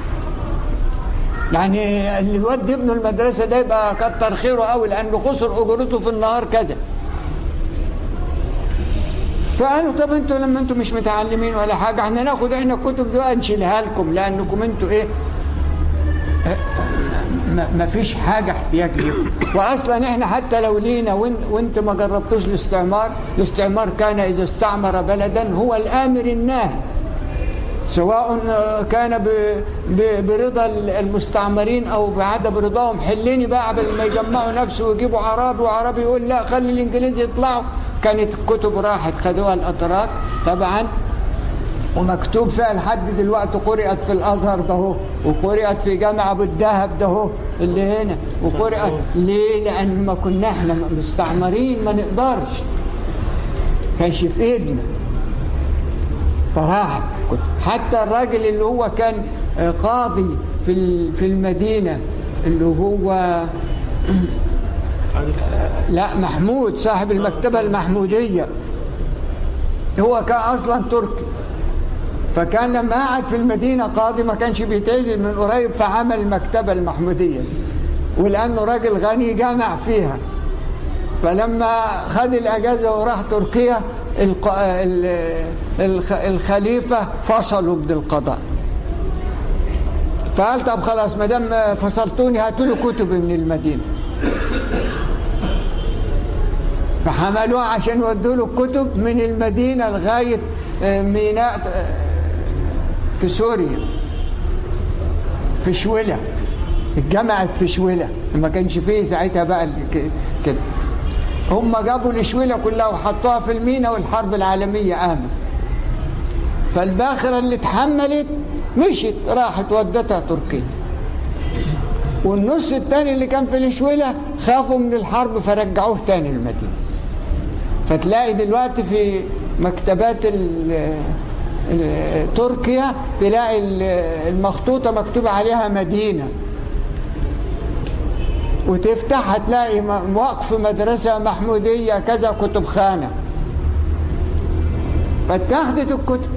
يعني اللي يودي ابنه المدرسه ده يبقى كتر خيره قوي لانه خسر اجرته في النهار كذا فقالوا طب انتوا لما انتوا مش متعلمين ولا حاجه احنا ناخد احنا الكتب دي نشيلها لكم لانكم انتوا ايه ما- ما فيش حاجة احتياج لكم وأصلا إحنا حتى لو لينا وإن وإنت ما جربتوش الاستعمار الاستعمار كان إذا استعمر بلدا هو الآمر الناهي سواء آه، كان ب- ب- برضا المستعمرين أو بعدم رضاهم حليني بقى قبل ما يجمعوا نفسه ويجيبوا عربي وعربي يقول لا خلي الإنجليز يطلعوا كانت الكتب راحت خدوها الأتراك طبعا ومكتوب فيها لحد دلوقتي قرأت في الأزهر ده هو وقرأت في جامع أبو الدهب ده هو اللي هنا وقرأت ليه؟ لأن ما كنا احنا مستعمرين ما نقدرش كانش في ايدنا فراح كنت حتى الراجل اللي هو كان آه، قاضي في ال- في المدينة اللي هو لا محمود صاحب المكتبة المحمودية هو كان أصلا تركي فكان لما قعد في المدينة قاضي ما كانش بيتعزل من قريب فعمل المكتبة المحمودية دي. ولأنه راجل غني جمع فيها فلما خد الأجازة وراح تركيا الق... ال- الخ... الخليفة فصلوا من القضاء فقال طب خلاص ما دام فصلتوني هاتوا له كتب من المدينة فحملوه عشان يودوا له كتب من المدينة لغاية آه، ميناء آه، في سوريا في شولة اتجمعت في شولة ما كانش فيه ساعتها بقى ال- ك- كده هم جابوا الشولة كلها وحطوها في المينا والحرب العالمية قامت فالباخرة اللي اتحملت مشت راحت ودتها تركيا والنص التاني اللي كان في الشولة خافوا من الحرب فرجعوه تاني المدينة فتلاقي دلوقتي في مكتبات ال- ال- تركيا تلاقي ال- المخطوطة مكتوب عليها مدينة وتفتح هتلاقي م- وقف مدرسة محمودية كذا كتب خانة فاتخذت الكتب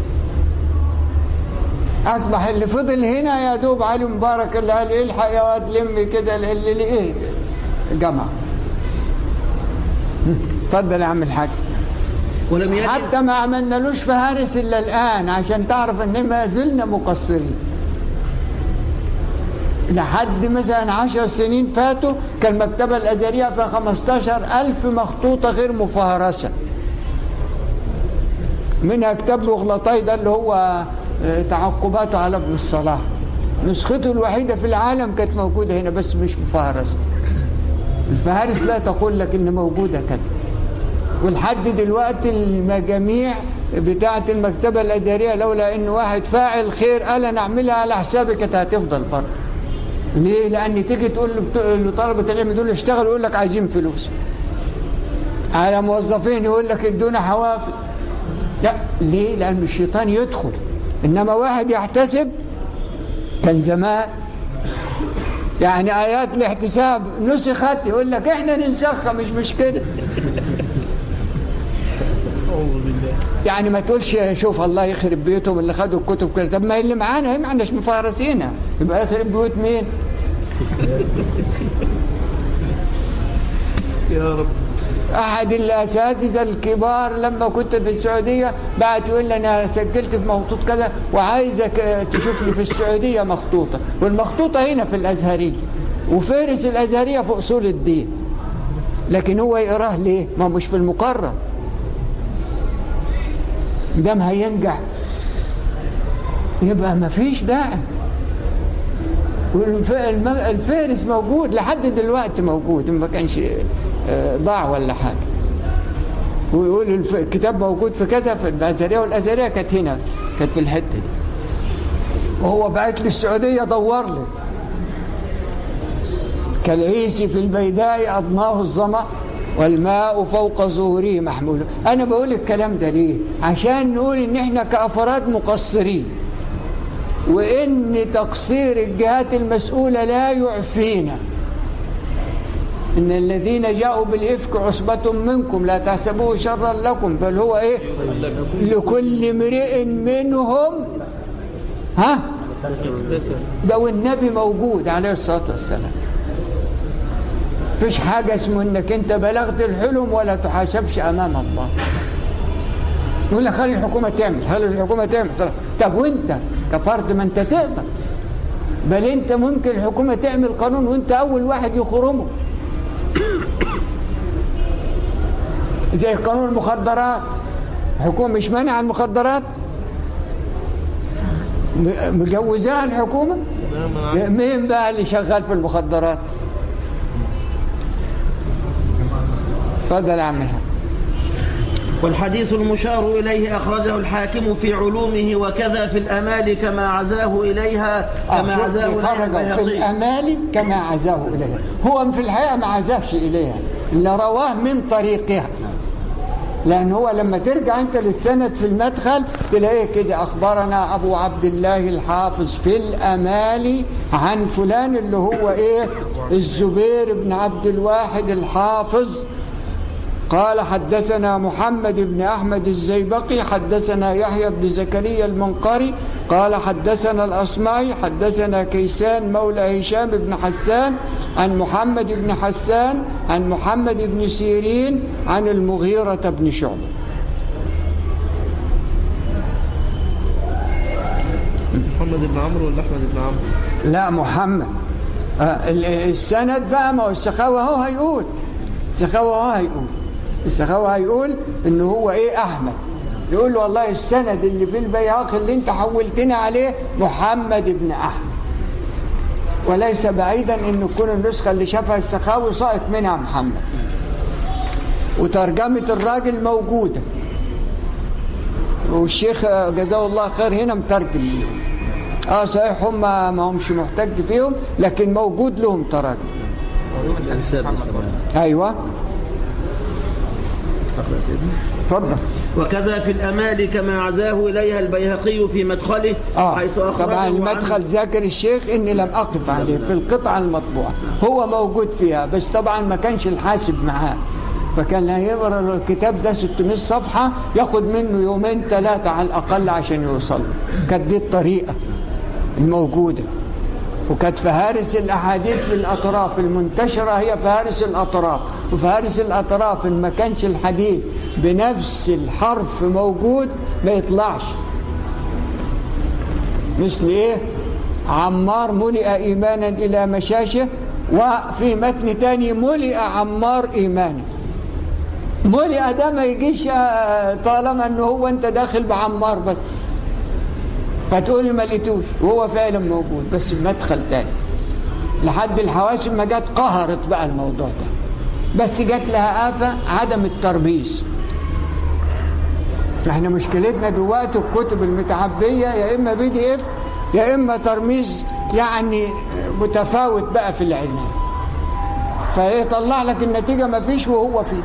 أصبح اللي فضل هنا يا دوب علي مبارك اللي قال الحق يا واد لم كده اللي لقيه جمع اتفضل يا عم الحاج ولم يجد حتى ما عملنالوش فهارس الا الان عشان تعرف ان ما زلنا مقصرين لحد مثلا عشر سنين فاتوا كان المكتبة الأزهرية فيها 15 ألف مخطوطة غير مفهرسة منها كتاب مغلطاي ده اللي هو آه، تعقباته على ابن الصلاح نسخته الوحيدة في العالم كانت موجودة هنا بس مش مفهرسة الفهارس لا تقول لك إن موجودة كذا ولحد دلوقتي المجاميع بتاعة المكتبة الأزهرية لولا إن واحد فاعل خير قال أنا أعملها على حسابي كانت هتفضل برضه. ليه؟ لأن تيجي تقول له- لطلبة العلم دول اشتغلوا يقول لك عايزين فلوس. على موظفين يقول لك ادونا حوافز. لا ليه؟ لأن الشيطان يدخل. إنما واحد يحتسب كان زمان يعني آيات الاحتساب نسخت يقول لك احنا ننسخها مش مشكلة يعني ما تقولش شوف الله يخرب بيوتهم اللي خدوا الكتب كده طب ما اللي معانا هي ما عندناش مفارسينها يبقى يخرب بيوت مين؟ يا رب احد الاساتذه الكبار لما كنت في السعوديه بعد يقول لي انا سجلت في مخطوط كذا وعايزك آه، تشوف لي في السعوديه مخطوطه والمخطوطه هنا في الازهريه وفارس الازهريه في اصول الدين لكن هو يقراه ليه؟ ما مش في المقرر دام هينجح يبقى ما فيش داعي والف- الم- الفارس موجود لحد دلوقتي موجود ما كانش آه، ضاع ولا حاجه ويقول الف- الكتاب موجود في كذا في الازهريه والازهريه كانت هنا كانت في الحته دي وهو بعت لي السعوديه دور لي كالعيسي في البيداء أضناه الظمأ والماء فوق ظهوره محمول أنا بقول الكلام ده ليه عشان نقول إن إحنا كأفراد مقصرين وإن تقصير الجهات المسؤولة لا يعفينا إن الذين جاءوا بالإفك عصبة منكم لا تحسبوه شرا لكم بل هو إيه لكل امرئ منهم ها ده والنبي موجود عليه الصلاة والسلام فيش حاجة اسمه انك انت بلغت الحلم ولا تحاسبش امام الله يقول لك خلي الحكومة تعمل خلي الحكومة تعمل طب وانت كفرد ما انت تقدر بل انت ممكن الحكومة تعمل قانون وانت اول واحد يخرمه زي قانون المخدرات الحكومة مش مانعة المخدرات م- مجوزاها الحكومة مين بقى اللي شغال في المخدرات اتفضل يا عم الحاج والحديث المشار إليه أخرجه الحاكم في علومه وكذا في الأمال كما عزاه إليها كما شوف عزاه إليها بيخرج في البيهقي الأمال كما عزاه إليها هو في الحقيقة ما عزاهش إليها اللي رواه من طريقها لأن هو لما ترجع أنت للسند في المدخل تلاقيه كده أخبرنا أبو عبد الله الحافظ في الأمال عن فلان اللي هو إيه الزبير بن عبد الواحد الحافظ قال حدثنا محمد بن أحمد الزيبقي حدثنا يحيى بن زكريا المنقري قال حدثنا الأصمعي حدثنا كيسان مولى هشام بن حسان عن محمد بن حسان عن محمد بن سيرين عن المغيرة بن شعبة محمد بن عمرو ولا احمد بن عمرو لا محمد آه، ال- السند بقى ما هو السخاوي هو هيقول السخاوي هو هيقول السخاوي هيقول ان هو ايه احمد يقول له والله السند اللي في البيهقي اللي انت حولتنا عليه محمد بن احمد وليس بعيدا ان تكون النسخه اللي شافها السخاوي سقط منها محمد وترجمه الراجل موجوده والشيخ آه، جزاه الله خير هنا مترجم ليهم اه صحيح هم ما همش محتاج فيهم لكن موجود لهم تراجم الأنساب بالسماء ايوه أقرأ يا سيدنا اتفضل وكذا في الأمال كما عزاه إليها البيهقي في مدخله اه حيث أخرجه طبعا عنه. المدخل ذاكر الشيخ اني لم اقف عليه في القطعه المطبوعه هو موجود فيها بس طبعا ما كانش الحاسب معاه فكان هيقرا الكتاب ده 600 صفحه ياخد منه يومين ثلاثه على الاقل عشان يوصل له. كانت دي الطريقه الموجوده وكانت فهارس الاحاديث بالاطراف المنتشره هي فهارس الاطراف وفهارس الاطراف ان ما كانش الحديث بنفس الحرف موجود ما يطلعش مثل ايه عمار ملئ ايمانا الى مشاشه وفي متن تاني ملئ عمار ايمانا ملئ ده ما يجيش آه، طالما انه هو انت داخل بعمار بس فتقول ما لقيتوش وهو فعلا موجود بس بمدخل تاني لحد الحواسب ما جت قهرت بقى الموضوع ده بس جت لها آفة عدم التربيس احنا مشكلتنا دلوقتي الكتب المتعبية يا إما بي دي اف يا إما ترميز يعني متفاوت بقى في العلم فيطلع لك النتيجة ما فيش وهو فيه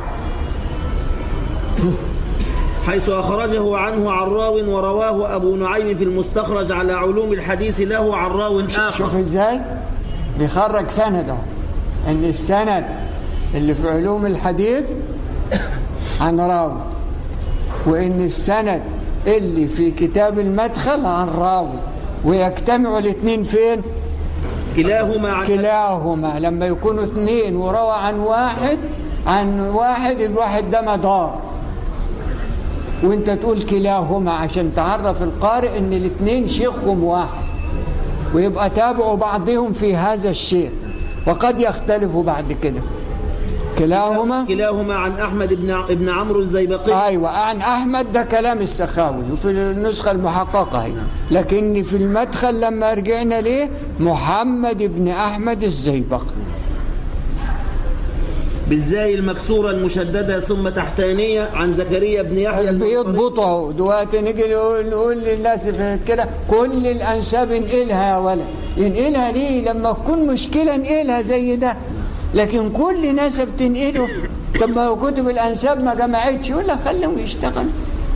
حيث أخرجه عنه عن راو ورواه أبو نعيم في المستخرج على علوم الحديث له عن راو شوف آخر ازاي بيخرج سنده ان السند اللي في علوم الحديث عن راوي وان السند اللي في كتاب المدخل عن راوي ويجتمعوا الاثنين فين كلاهما عن كلاهما لما يكونوا اثنين وروى عن واحد عن واحد الواحد ده مدار وانت تقول كلاهما عشان تعرف القارئ ان الاثنين شيخهم واحد ويبقى تابعوا بعضهم في هذا الشيء وقد يختلفوا بعد كده كلاهما كلاهما عن أحمد بن ع- بن عمرو الزيبقي ايوه عن احمد ده كلام السخاوي وفي النسخه المحققه هي لكن في المدخل لما رجعنا ليه محمد بن احمد الزيبقي بالزاي المكسورة المشددة ثم تحتانية عن زكريا بن يحيى المنقري. بيضبطوا دلوقتي نيجي نقول, نقول للناس في كده كل الانساب انقلها يا ولد ينقلها ليه لما تكون مشكله انقلها زي ده لكن كل نسب تنقله طب ما هو كتب الانساب ما جمعتش يقول لك خليهم يشتغل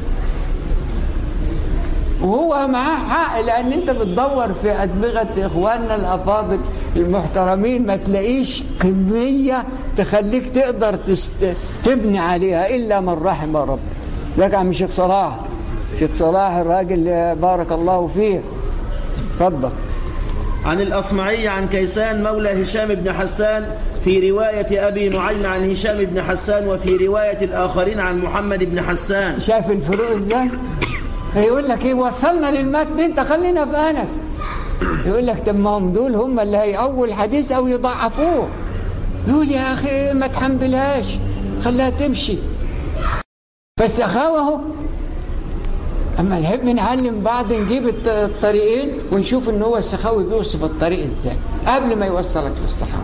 وهو معاه حق لان انت بتدور في ادمغه اخواننا الافاضل المحترمين ما تلاقيش كميه تخليك تقدر تست... تبني عليها الا من رحم ربي لك عم شيخ صلاح شيخ صلاح الراجل بارك الله فيه اتفضل عن الأصمعي عن كيسان مولى هشام بن حسان في رواية أبي نعيم عن هشام بن حسان وفي رواية الآخرين عن محمد بن حسان شاف الفروق ازاي يقول لك ايه وصلنا للمتن انت خلينا في انس يقول لك طب ما هم دول هم اللي هيقووا الحديث او يضعفوه يقول يا اخي ما تحملهاش خليها تمشي فالسخاوه اهو اما نحب نعلم بعض نجيب الط- الطريقين ونشوف ان هو السخاوي بيوصف الطريق ازاي قبل ما يوصلك للسخاوه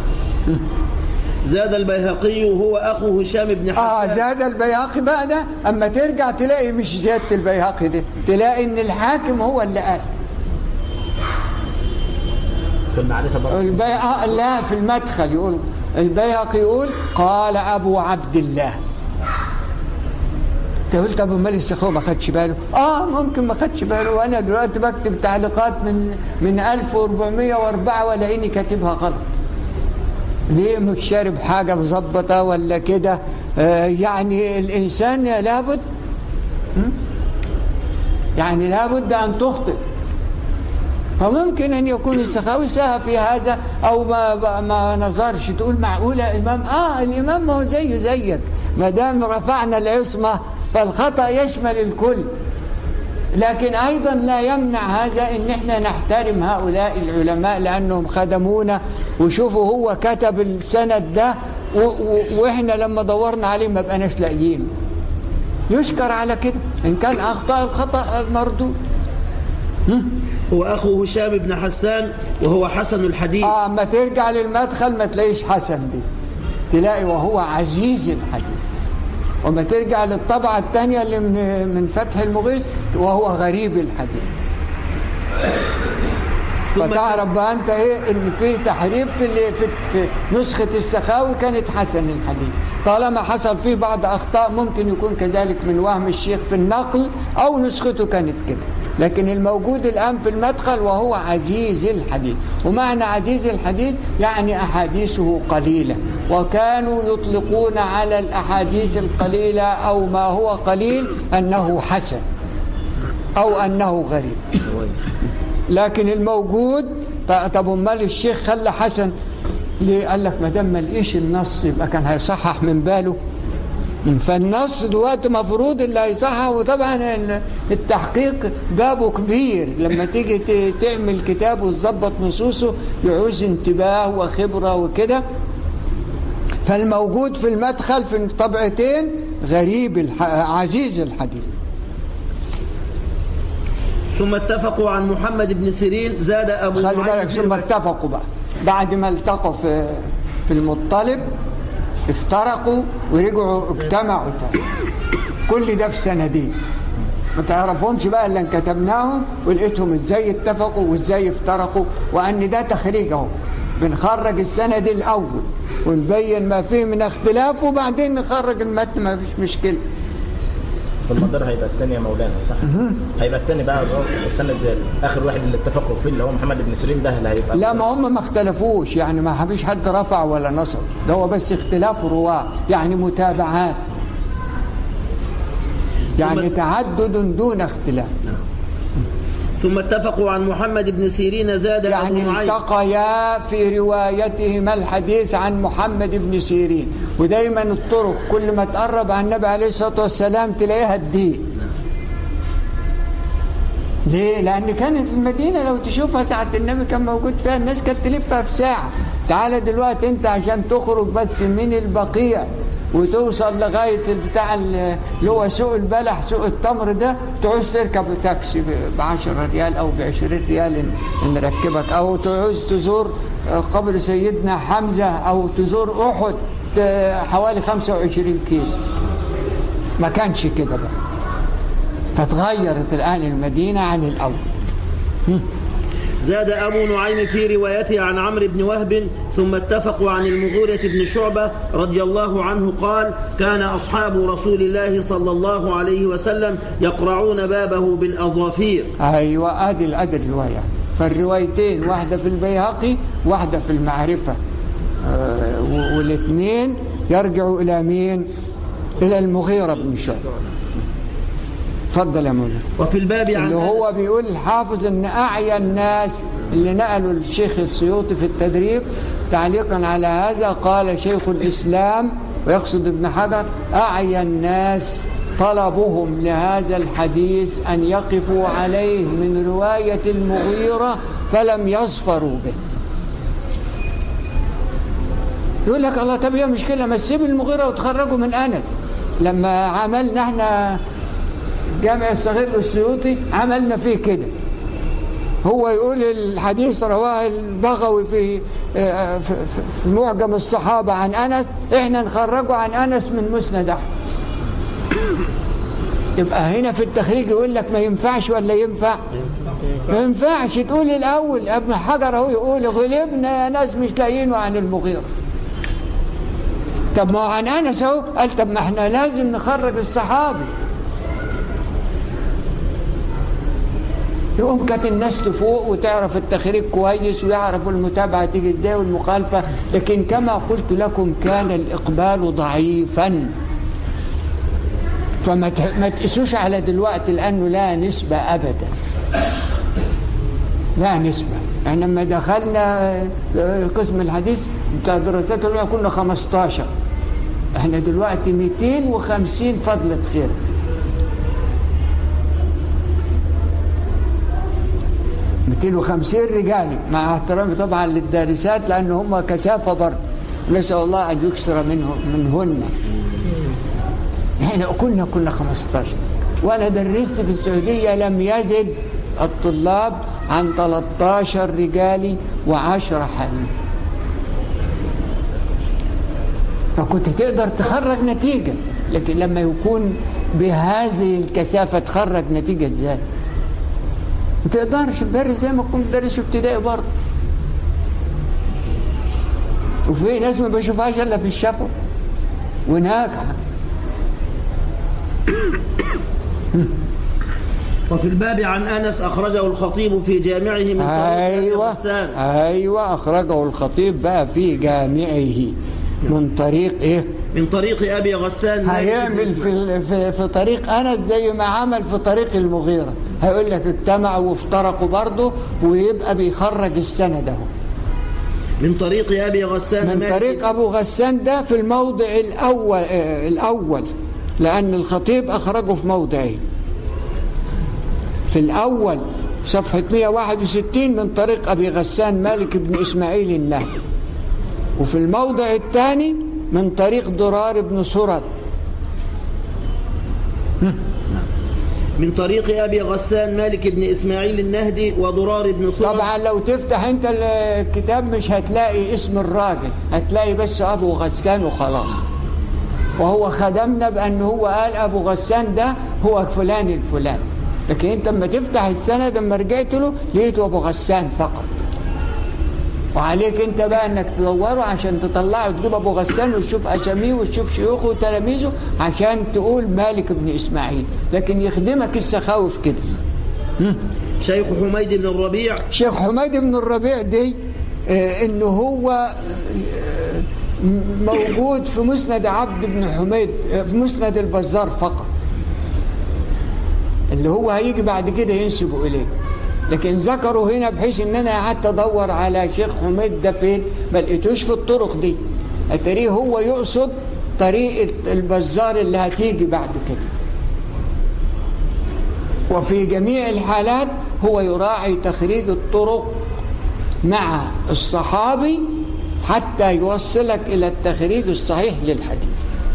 زاد البيهقي وهو أخو هشام بن اه حسان زاد البيهقي بقى ده اما ترجع تلاقي مش زياده البيهقي ده تلاقي ان الحاكم هو اللي قال في المعرفة برضه البيهقي لا في المدخل يقول البيهقي يقول قال ابو عبد الله تقول طب امال السخاوي ما خدش باله اه ممكن ما خدش باله وانا دلوقتي بكتب تعليقات من من 1404 ولاقيني كاتبها غلط ليه مش شارب حاجة مظبطة ولا كده آه يعني الإنسان لابد م? يعني لابد أن تخطئ فممكن أن يكون السخاوي سهى في هذا أو ما, ما نظرش تقول معقولة إمام آه الإمام ما هو زيه زيك ما دام رفعنا العصمة فالخطأ يشمل الكل لكن ايضا لا يمنع هذا ان احنا نحترم هؤلاء العلماء لانهم خدمونا وشوفوا هو كتب السند ده و- و- واحنا لما دورنا عليه ما بقناش لاقيينه يشكر على كده ان كان اخطا الخطا مردود هو أخو هشام بن حسان وهو حسن الحديث اه اما ترجع للمدخل ما تلاقيش حسن دي تلاقي وهو عزيز الحديث وما ترجع للطبعة الثانية اللي من من فتح المغيث وهو غريب الحديث ثم فتعرف بقى انت ايه ان في تحريف في, اللي في, في نسخه السخاوي كانت حسن الحديث طالما حصل فيه بعض اخطاء ممكن يكون كذلك من وهم الشيخ في النقل او نسخته كانت كده لكن الموجود الان في المدخل وهو عزيز الحديث ومعنى عزيز الحديث يعني احاديثه قليله وكانوا يطلقون على الاحاديث القليله او ما هو قليل انه حسن او انه غريب لكن الموجود ط- طب امال الشيخ خلى حسن ليه قال لك ما دام ما لقيش النص يبقى كان هيصحح من باله فالنص دلوقتي مفروض اللي هيصحح وطبعا ال- التحقيق بابه كبير لما تيجي ت- تعمل كتاب وتظبط نصوصه يعوز انتباه وخبره وكده فالموجود في المدخل في الطبعتين غريب الح... عزيز الحديث ثم اتفقوا عن محمد بن سيرين زاد أبو خلي نعيم بالك في ثم البك- اتفقوا بقى بعد ما التقوا في في المطلب افترقوا ورجعوا اجتمعوا تاني كل ده في سندين ما تعرفهمش بقى الا ان كتبناهم ولقيتهم ازاي اتفقوا وازاي افترقوا وان ده تخريج اهو بنخرج السند الاول ونبين ما فيه من اختلاف وبعدين نخرج المتن ما فيش مشكله في المدار هيبقى الثاني يا مولانا صح؟ هيبقى الثاني بقى اللي هو السند اخر واحد اللي اتفقوا فيه اللي هو محمد بن سيرين ده اللي هيبقى لا ما هم ما اختلفوش يعني ما فيش حد رفع ولا نصب ده هو بس اختلاف رواة يعني متابعات يعني تعدد دون اختلاف ثم اتفقوا عن محمد بن سيرين زاد يعني أبو نعيم التقيا في روايتهما الحديث عن محمد بن سيرين ودايما الطرق كل ما تقرب عن النبي عليه الصلاة والسلام تلاقيها تضيق ليه؟ لأن كانت المدينة لو تشوفها ساعة النبي كان موجود فيها الناس كانت تلفها في ساعة تعالى دلوقتي أنت عشان تخرج بس من البقيع وتوصل لغاية بتاع ال- اللي هو سوق البلح سوق التمر ده تعوز تركب تاكسي ب 10 ريال أو ب 20 ريال إن- نركبك أو تعوز تزور آه، قبر سيدنا حمزة أو تزور أحد ت- حوالي 25 كيلو ما كانش كده بقى فتغيرت الآن المدينة عن الأول زاد أبو نعيم في روايته عن عمرو بن وهب ثم اتفقوا عن المغيرة بن شعبة رضي الله عنه قال كان أصحاب رسول الله صلى الله عليه وسلم يقرعون بابه بالأظافير أيوة أدي الأدي الرواية فالروايتين واحدة في البيهقي واحدة في المعرفة آه، و- والاثنين يرجعوا إلى مين إلى المغيرة بن شعبة تفضل يا مولانا وفي الباب عن اللي هو أنس- بيقول الحافظ ان اعيا الناس اللي نقلوا الشيخ السيوطي في التدريب تعليقا على هذا قال شيخ الاسلام ويقصد ابن حجر اعيا الناس طلبهم لهذا الحديث ان يقفوا عليه من روايه المغيره فلم يظفروا به يقول لك الله طب هي مشكله ما تسيب المغيره وتخرجوا من انس لما عملنا احنا جامع الصغير للسيوطي عملنا فيه كده هو يقول الحديث رواه البغوي في آه، في- في- في معجم الصحابة عن أنس إحنا نخرجه عن أنس من مسند أحمد يبقى هنا في التخريج يقول لك ما ينفعش ولا ينفع ما ينفعش تقول الأول ابن حجر هو يقول غلبنا يا ناس مش لاقيينه عن المغيرة طب ما هو عن أنس أهو قال طب ما احنا لازم نخرج الصحابي يقوم كانت الناس تفوق وتعرف التخريج كويس ويعرفوا المتابعة تيجي ازاي والمخالفة لكن كما قلت لكم كان الإقبال ضعيفا فما ت- ما تقيسوش على دلوقتي لأنه لا نسبة أبدا لا نسبة احنا لما دخلنا آه، قسم الحديث بتاع الدراسات العليا كنا 15 احنا دلوقتي 250 فضلة خير ميتين وخمسين رجالي مع احترامي طبعا للدارسات لان هم كثافه برضه نسال الله ان يكثر منهم منهن احنا كنا كنا 15 وانا درست في السعوديه لم يزد الطلاب عن 13 رجالي و10 حريم فكنت تقدر تخرج نتيجه لكن لما يكون بهذه الكثافه تخرج نتيجه ازاي؟ ما تقدرش تدرس زي ما كنت تدرس في ابتدائي برضه وفي ناس ما بشوفهاش الا في الشفا وناجحه وفي الباب عن أنس أخرجه الخطيب في جامعه من طريق أبي ايوه غسان ايوه اخرجه الخطيب بقى في جامعه من طريق ايه؟ من طريق أبي غسان مالك بن هيعمل في ال- في, في طريق انس زي ما عمل في طريق المغيره هيقول لك اجتمعوا وافترقوا برضه ويبقى بيخرج السند اهو من طريق أبي غسان من مالك طريق أبو غسان ده في الموضع الأول آه، الأول لأن الخطيب أخرجه في موضعين في الأول صفحة 161 من طريق أبي غسان مالك بن إسماعيل النهدي وفي الموضع الثاني من طريق ضرار بن سرد من طريق أبي غسان مالك بن إسماعيل النهدي وضرار بن صرد طبعا لو تفتح انت الكتاب مش هتلاقي اسم الراجل هتلاقي بس ابو غسان وخلاص وهو خدمنا بان هو قال ابو غسان ده هو فلان الفلان لكن انت لما تفتح السند لما رجعت له لقيته ابو غسان فقط وعليك انت بقى انك تدوره عشان تطلعه تجيب ابو غسان وتشوف اساميه وتشوف شيوخه وتلاميذه عشان تقول مالك بن اسماعيل لكن يخدمك السخاوي في كده شيخ حميد بن الربيع شيخ حميد بن الربيع دي آه، انه هو آه، موجود في مسند عبد بن حميد آه، في مسند البزار فقط اللي هو هيجي بعد كده ينسبوا اليه لكن ذكروا هنا بحيث ان انا قعدت ادور على شيخ حميد ده فين ما لقيتوش في الطرق دي اتاريه هو يقصد طريق البزار اللي هتيجي بعد كده وفي جميع الحالات هو يراعي تخريج الطرق مع الصحابي حتى يوصلك إلى التخريج الصحيح للحديث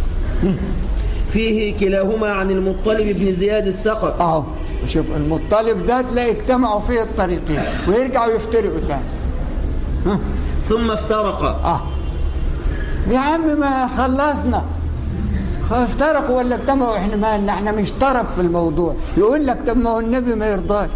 فيه كلاهما عن المطلب بن زياد الثقف اهو شوف المطلب ده تلاقي اجتمعوا فيه الطريقين ويرجعوا يفترقوا تاني ثم افترقا اه يا عم ما خلصنا خ- افترقوا ولا اجتمعوا احنا مالنا احنا مش طرف في الموضوع يقول لك طب ما هو النبي ما يرضاش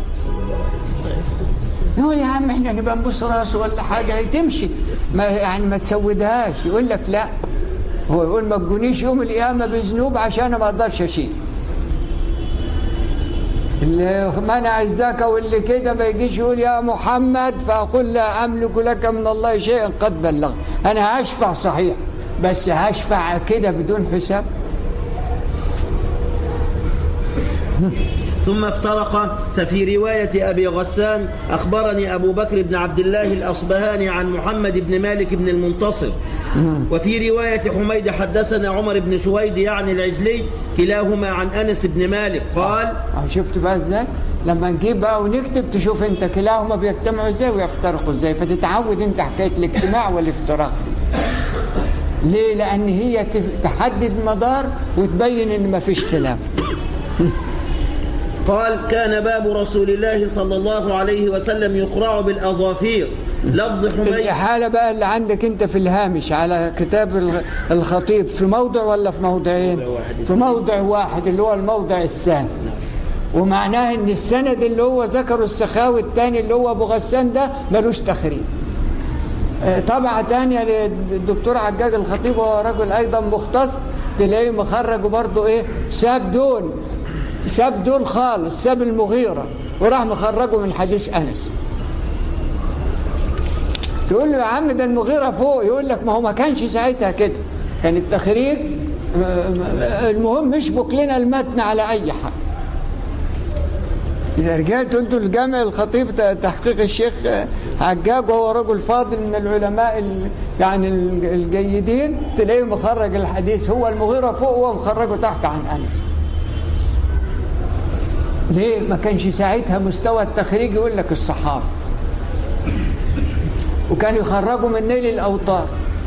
يقول يا عم احنا نبقى نبص راسه ولا حاجه هي تمشي ما يعني ما تسودهاش يقول لك لا هو يقول ما تجونيش يوم القيامه بذنوب عشان أنا ما اقدرش اشيل اللي منع الزكاة واللي كده ما يجيش يقول يا محمد فأقول لا أملك لك من الله شيئا قد بلغ أنا هشفع صحيح بس هشفع كده بدون حساب ثم افترقا ففي رواية أبي غسان أخبرني أبو بكر بن عبد الله الأصبهاني عن محمد بن مالك بن المنتصر وفي رواية حميد حدثنا عمر بن سويد يعني العجلي كلاهما عن أنس بن مالك قال أهو شفت بقى ازاي لما نجيب بقى ونكتب تشوف انت كلاهما بيجتمعوا ازاي ويفترقوا ازاي فتتعود انت حكايه الاجتماع والافتراق دي ليه لان هي تف- تحدد مدار وتبين ان ما فيش خلاف قال كان باب رسول الله صلى الله عليه وسلم يقرع بالأظافير لفظ حميد الإحالة بقى اللي عندك أنت في الهامش على كتاب الغ- الخطيب في موضع ولا في موضعين؟ في موضع واحد اللي هو الموضع الثاني ومعناه ان السند اللي هو ذكره السخاوي الثاني اللي هو ابو غسان ده ملوش تخريج آه، طبعة تانية للدكتور عجاج الخطيب وهو رجل أيضا مختص تلاقيه مخرج برضه إيه ساب دول ساب دول خالص ساب المغيرة وراح مخرجه من حديث أنس تقول له يا عم ده المغيرة فوق يقول لك ما هو ما كانش ساعتها كده كان التخريج آه، آه، المهم يشبك لنا المتن على أي حال إذا رجعتوا أنتوا الجامع الخطيب ت- تحقيق الشيخ آه، حجاج وهو رجل فاضل من العلماء ال- يعني ال- الجيدين تلاقيه مخرج الحديث هو المغيرة فوق وهو مخرجه تحت عن أنس ليه ما كانش ساعتها مستوى التخريج يقول لك الصحابة وكانوا يخرجوا من نيل الأوطار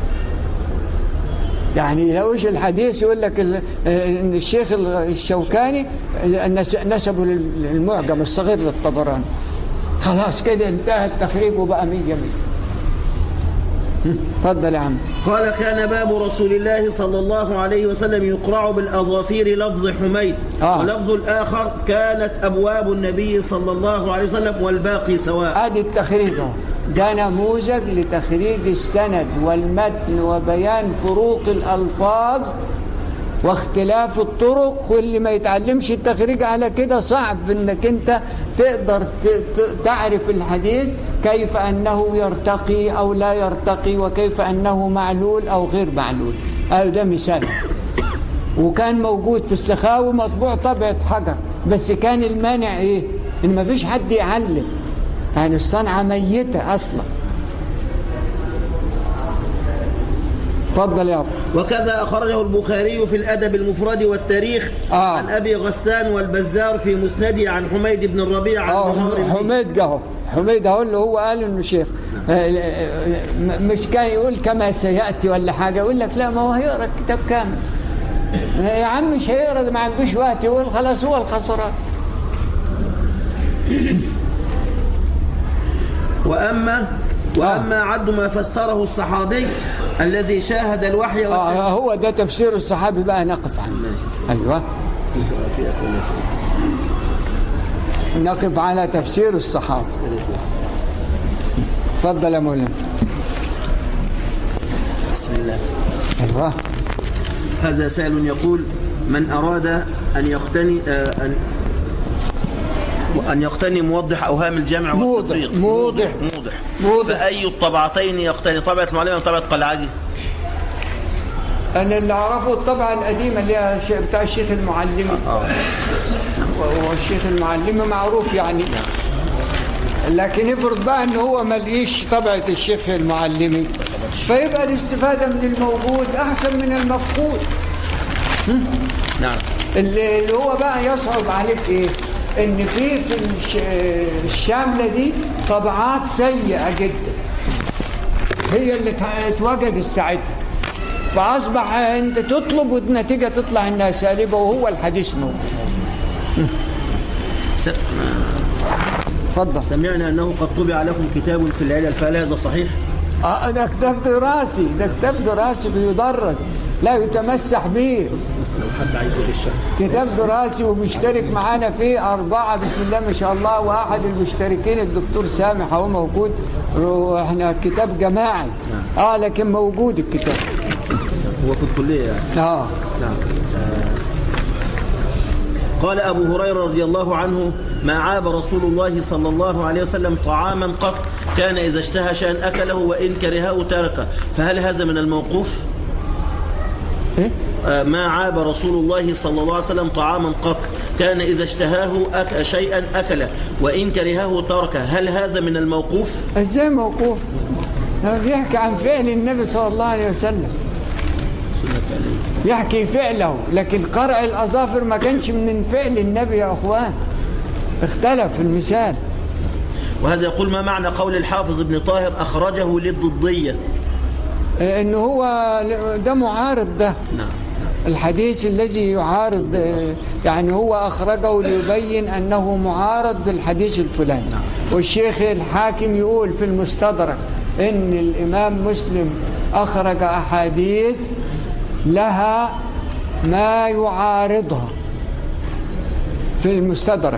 يعني لوش الحديث يقول لك ال- ان الشيخ الشوكاني نس- نسبه للمعجم الصغير للطبراني خلاص كده انتهى التخريج وبقى مية مية اتفضل يا عم قال كان باب رسول الله صلى الله عليه وسلم يقرع بالأظافير لفظ حميد آه. ولفظ الآخر كانت أبواب النبي صلى الله عليه وسلم والباقي سواء ادي التخريج اهو ده نموذج لتخريج السند والمتن وبيان فروق الالفاظ واختلاف الطرق واللي ما يتعلمش التخريج على كده صعب انك انت تقدر ت- ت- تعرف الحديث كيف انه يرتقي او لا يرتقي وكيف انه معلول او غير معلول هذا ده مثال وكان موجود في السخاوي مطبوع طبعة حجر بس كان المانع ايه ان ما فيش حد يعلم يعني الصنعة ميتة اصلا اتفضل يا أبو. وكذا أخرجه البخاري في الأدب المفرد والتاريخ آه. عن أبي غسان والبزار في مسنده عن حميد بن الربيع عن اه محمد بن حميد جهو حميد اهو اللي هو قال انه شيخ آه، آه، م- مش كان يقول كما سياتي ولا حاجه يقول لك لا ما هو هيقرا الكتاب كامل آه، يا عم مش هيقرا ده ما عندوش وقت يقول خلاص هو الخسران وأما وأما عد ما فسره الصحابي الذي شاهد الوحي والت- آه هو ده تفسير الصحابي بقى نقف عنه ايوه في سؤال في أسئلة نقف على تفسير الصحابه أسئلة اتفضل يا مولانا بسم الله ايوه هذا سائل يقول من أراد أن يقتني آه، أن أن يقتني موضح أوهام الجمع موضح، والتفريق موضح. موضح موضح. فأي الطبعتين يقتني طبعة معلمة طبعة قلعجي انا اللي اعرفه الطبعه القديمه اللي هي الش- بتاع الشيخ المعلمي والشيخ المعلمي معروف يعني لكن افرض بقى ان هو ما لقيش طبعه الشيخ المعلمي فيبقى الاستفاده من الموجود احسن من المفقود نعم اللي اللي هو بقى يصعب عليك ايه ان في في الش- الشامله دي طبعات سيئه جدا هي اللي ت- اتوجدت ساعتها فاصبح انت تطلب والنتيجه تطلع انها سالبه وهو الحديث موجود س- اتفضل سمعنا أنه قد طبع لكم كتاب في العلل فهل هذا صحيح؟ اه ده كتاب دراسي ده كتاب دراسي بيدرس لا يتمسح به لو حد عايز يغش كتاب دراسي ومشترك معانا فيه أربعة بسم الله ما شاء الله وأحد المشتركين الدكتور سامح هو موجود واحنا كتاب جماعي اه لكن موجود الكتاب هو في الكلية يعني اه نعم قال أبو هريرة رضي الله عنه ما عاب رسول الله صلى الله عليه وسلم طعاما قط كان إذا اشتهى شيئا أكله وإن كرهه تركه فهل هذا من الموقوف؟ إيه؟ آه، ما عاب رسول الله صلى الله عليه وسلم طعاما قط كان إذا اشتهاه أك شيئا أكله وإن كرهه تركه هل هذا من الموقوف؟ ازاي موقوف هو بيحكي عن فعل النبي صلى الله عليه وسلم سنة فعلية يحكي فعله لكن قرع الأظافر ما كانش من فعل النبي يا أخوان اختلف المثال وهذا يقول ما معنى قول الحافظ ابن طاهر أخرجه للضدية آه، ان هو ده معارض ده نعم الحديث الذي يعارض آه، يعني هو أخرجه ليبين أنه معارض بالحديث الفلاني والشيخ الحاكم يقول في المستدرك إن الإمام مسلم أخرج أحاديث لها ما يعارضها في المستدرك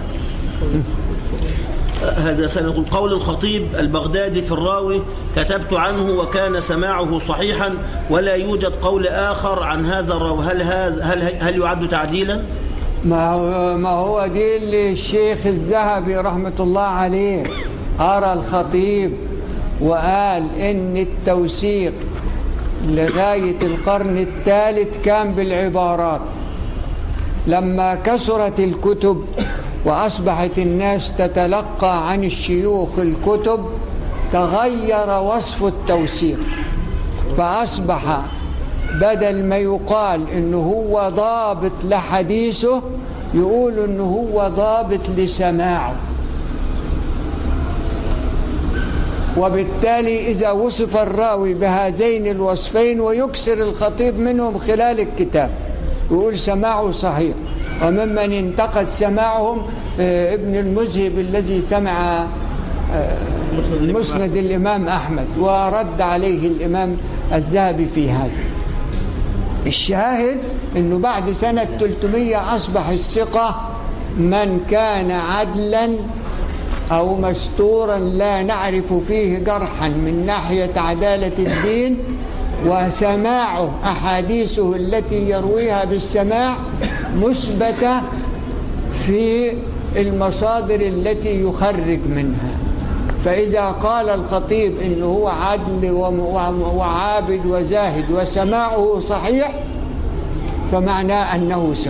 هذا سنقول قول الخطيب البغدادي في الراوي كتبت عنه وكان سماعه صحيحا ولا يوجد قول آخر عن هذا الراوي هل هذا هل هل يعد تعديلا؟ ما هو, ما هو دي اللي الشيخ الذهبي رحمة الله عليه أرى الخطيب وقال إن التوثيق لغاية القرن الثالث كان بالعبارات لما كثرت الكتب وأصبحت الناس تتلقى عن الشيوخ الكتب تغير وصف التوثيق فأصبح بدل ما يقال انه هو ضابط لحديثه يقول انه هو ضابط لسماعه وبالتالي إذا وصف الراوي بهذين الوصفين ويكسر الخطيب منهم خلال الكتاب يقول سماعه صحيح وممن انتقد سماعهم آه، ابن المذهب الذي سمع آه، مسند الإمام أحمد ورد عليه الإمام الذهبي في هذا الشاهد انه بعد سنة 300 اصبح الثقة من كان عدلا او مستورا لا نعرف فيه جرحا من ناحية عدالة الدين وسماعه احاديثه التي يرويها بالسماع مثبتة في المصادر التي يخرج منها فإذا قال الخطيب إنه هو عدل وم- وم- وعابد وزاهد وسماعه صحيح فمعناه أنه ثقة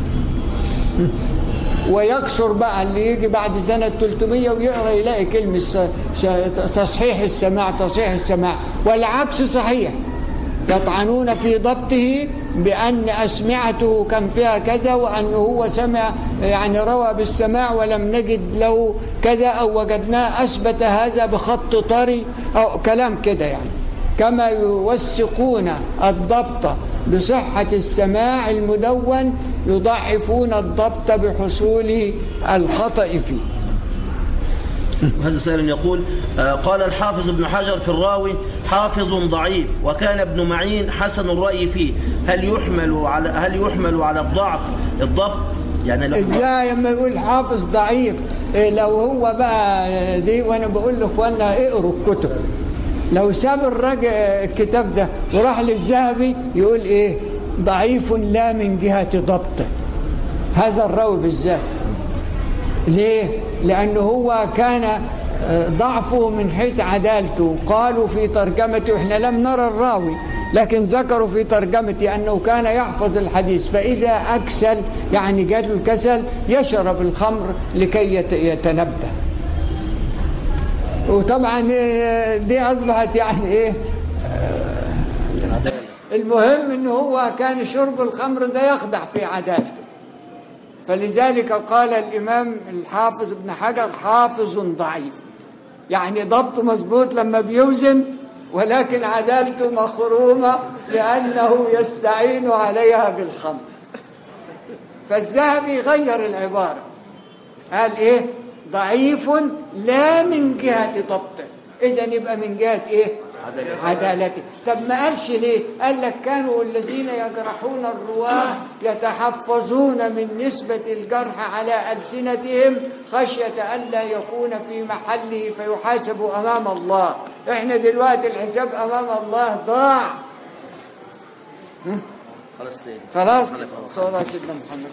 ويكسر بقى اللي يجي بعد سنة 300 ويقرأ يلاقي كلمة س- س- تصحيح السماع تصحيح السماع والعكس صحيح يطعنون في ضبطه بأن أسمعته كان فيها كذا وأنه هو سمع يعني روى بالسماع ولم نجد له كذا أو وجدناه أثبت هذا بخط طري أو كلام كده يعني كما يوثقون الضبط بصحة السماع المدون يضعفون الضبط بحصول الخطأ فيه هذا سائل يقول آه، قال الحافظ ابن حجر في الراوي حافظ ضعيف وكان ابن معين حسن الرأي فيه هل يحمل على هل يحمل على الضعف الضبط يعني لو ازاي لما يقول حافظ ضعيف إيه لو هو بقى دي وانا بقول لاخواننا اقروا الكتب لو ساب الراجل الكتاب ده وراح للذهبي يقول ايه ضعيف لا من جهة ضبطه هذا الراوي بالذات ليه؟ لأنه هو كان آه، ضعفه من حيث عدالته قالوا في ترجمته احنا لم نرى الراوي لكن ذكروا في ترجمته أنه كان يحفظ الحديث فإذا أكسل يعني جاله الكسل يشرب الخمر لكي يت- يتنبه وطبعا آه، دي أصبحت يعني إيه المهم ان هو كان شرب الخمر ده يخدع في عدالته فلذلك قال الامام الحافظ ابن حجر حافظ ضعيف يعني ضبطه مظبوط لما بيوزن ولكن عدالته مخرومه لانه يستعين عليها بالخمر فالذهبي غير العباره قال ايه ضعيف لا من جهه ضبطه اذا يبقى من جهه ايه عدالته طب ما قالش ليه قال لك كانوا الذين يجرحون الرواه يتحفظون من نسبة الجرح على ألسنتهم خشية ألا يكون في محله فيحاسب أمام الله احنا دلوقتي الحساب أمام الله ضاع خلاص سيدي خلاص صلى الله عليه وسلم محمد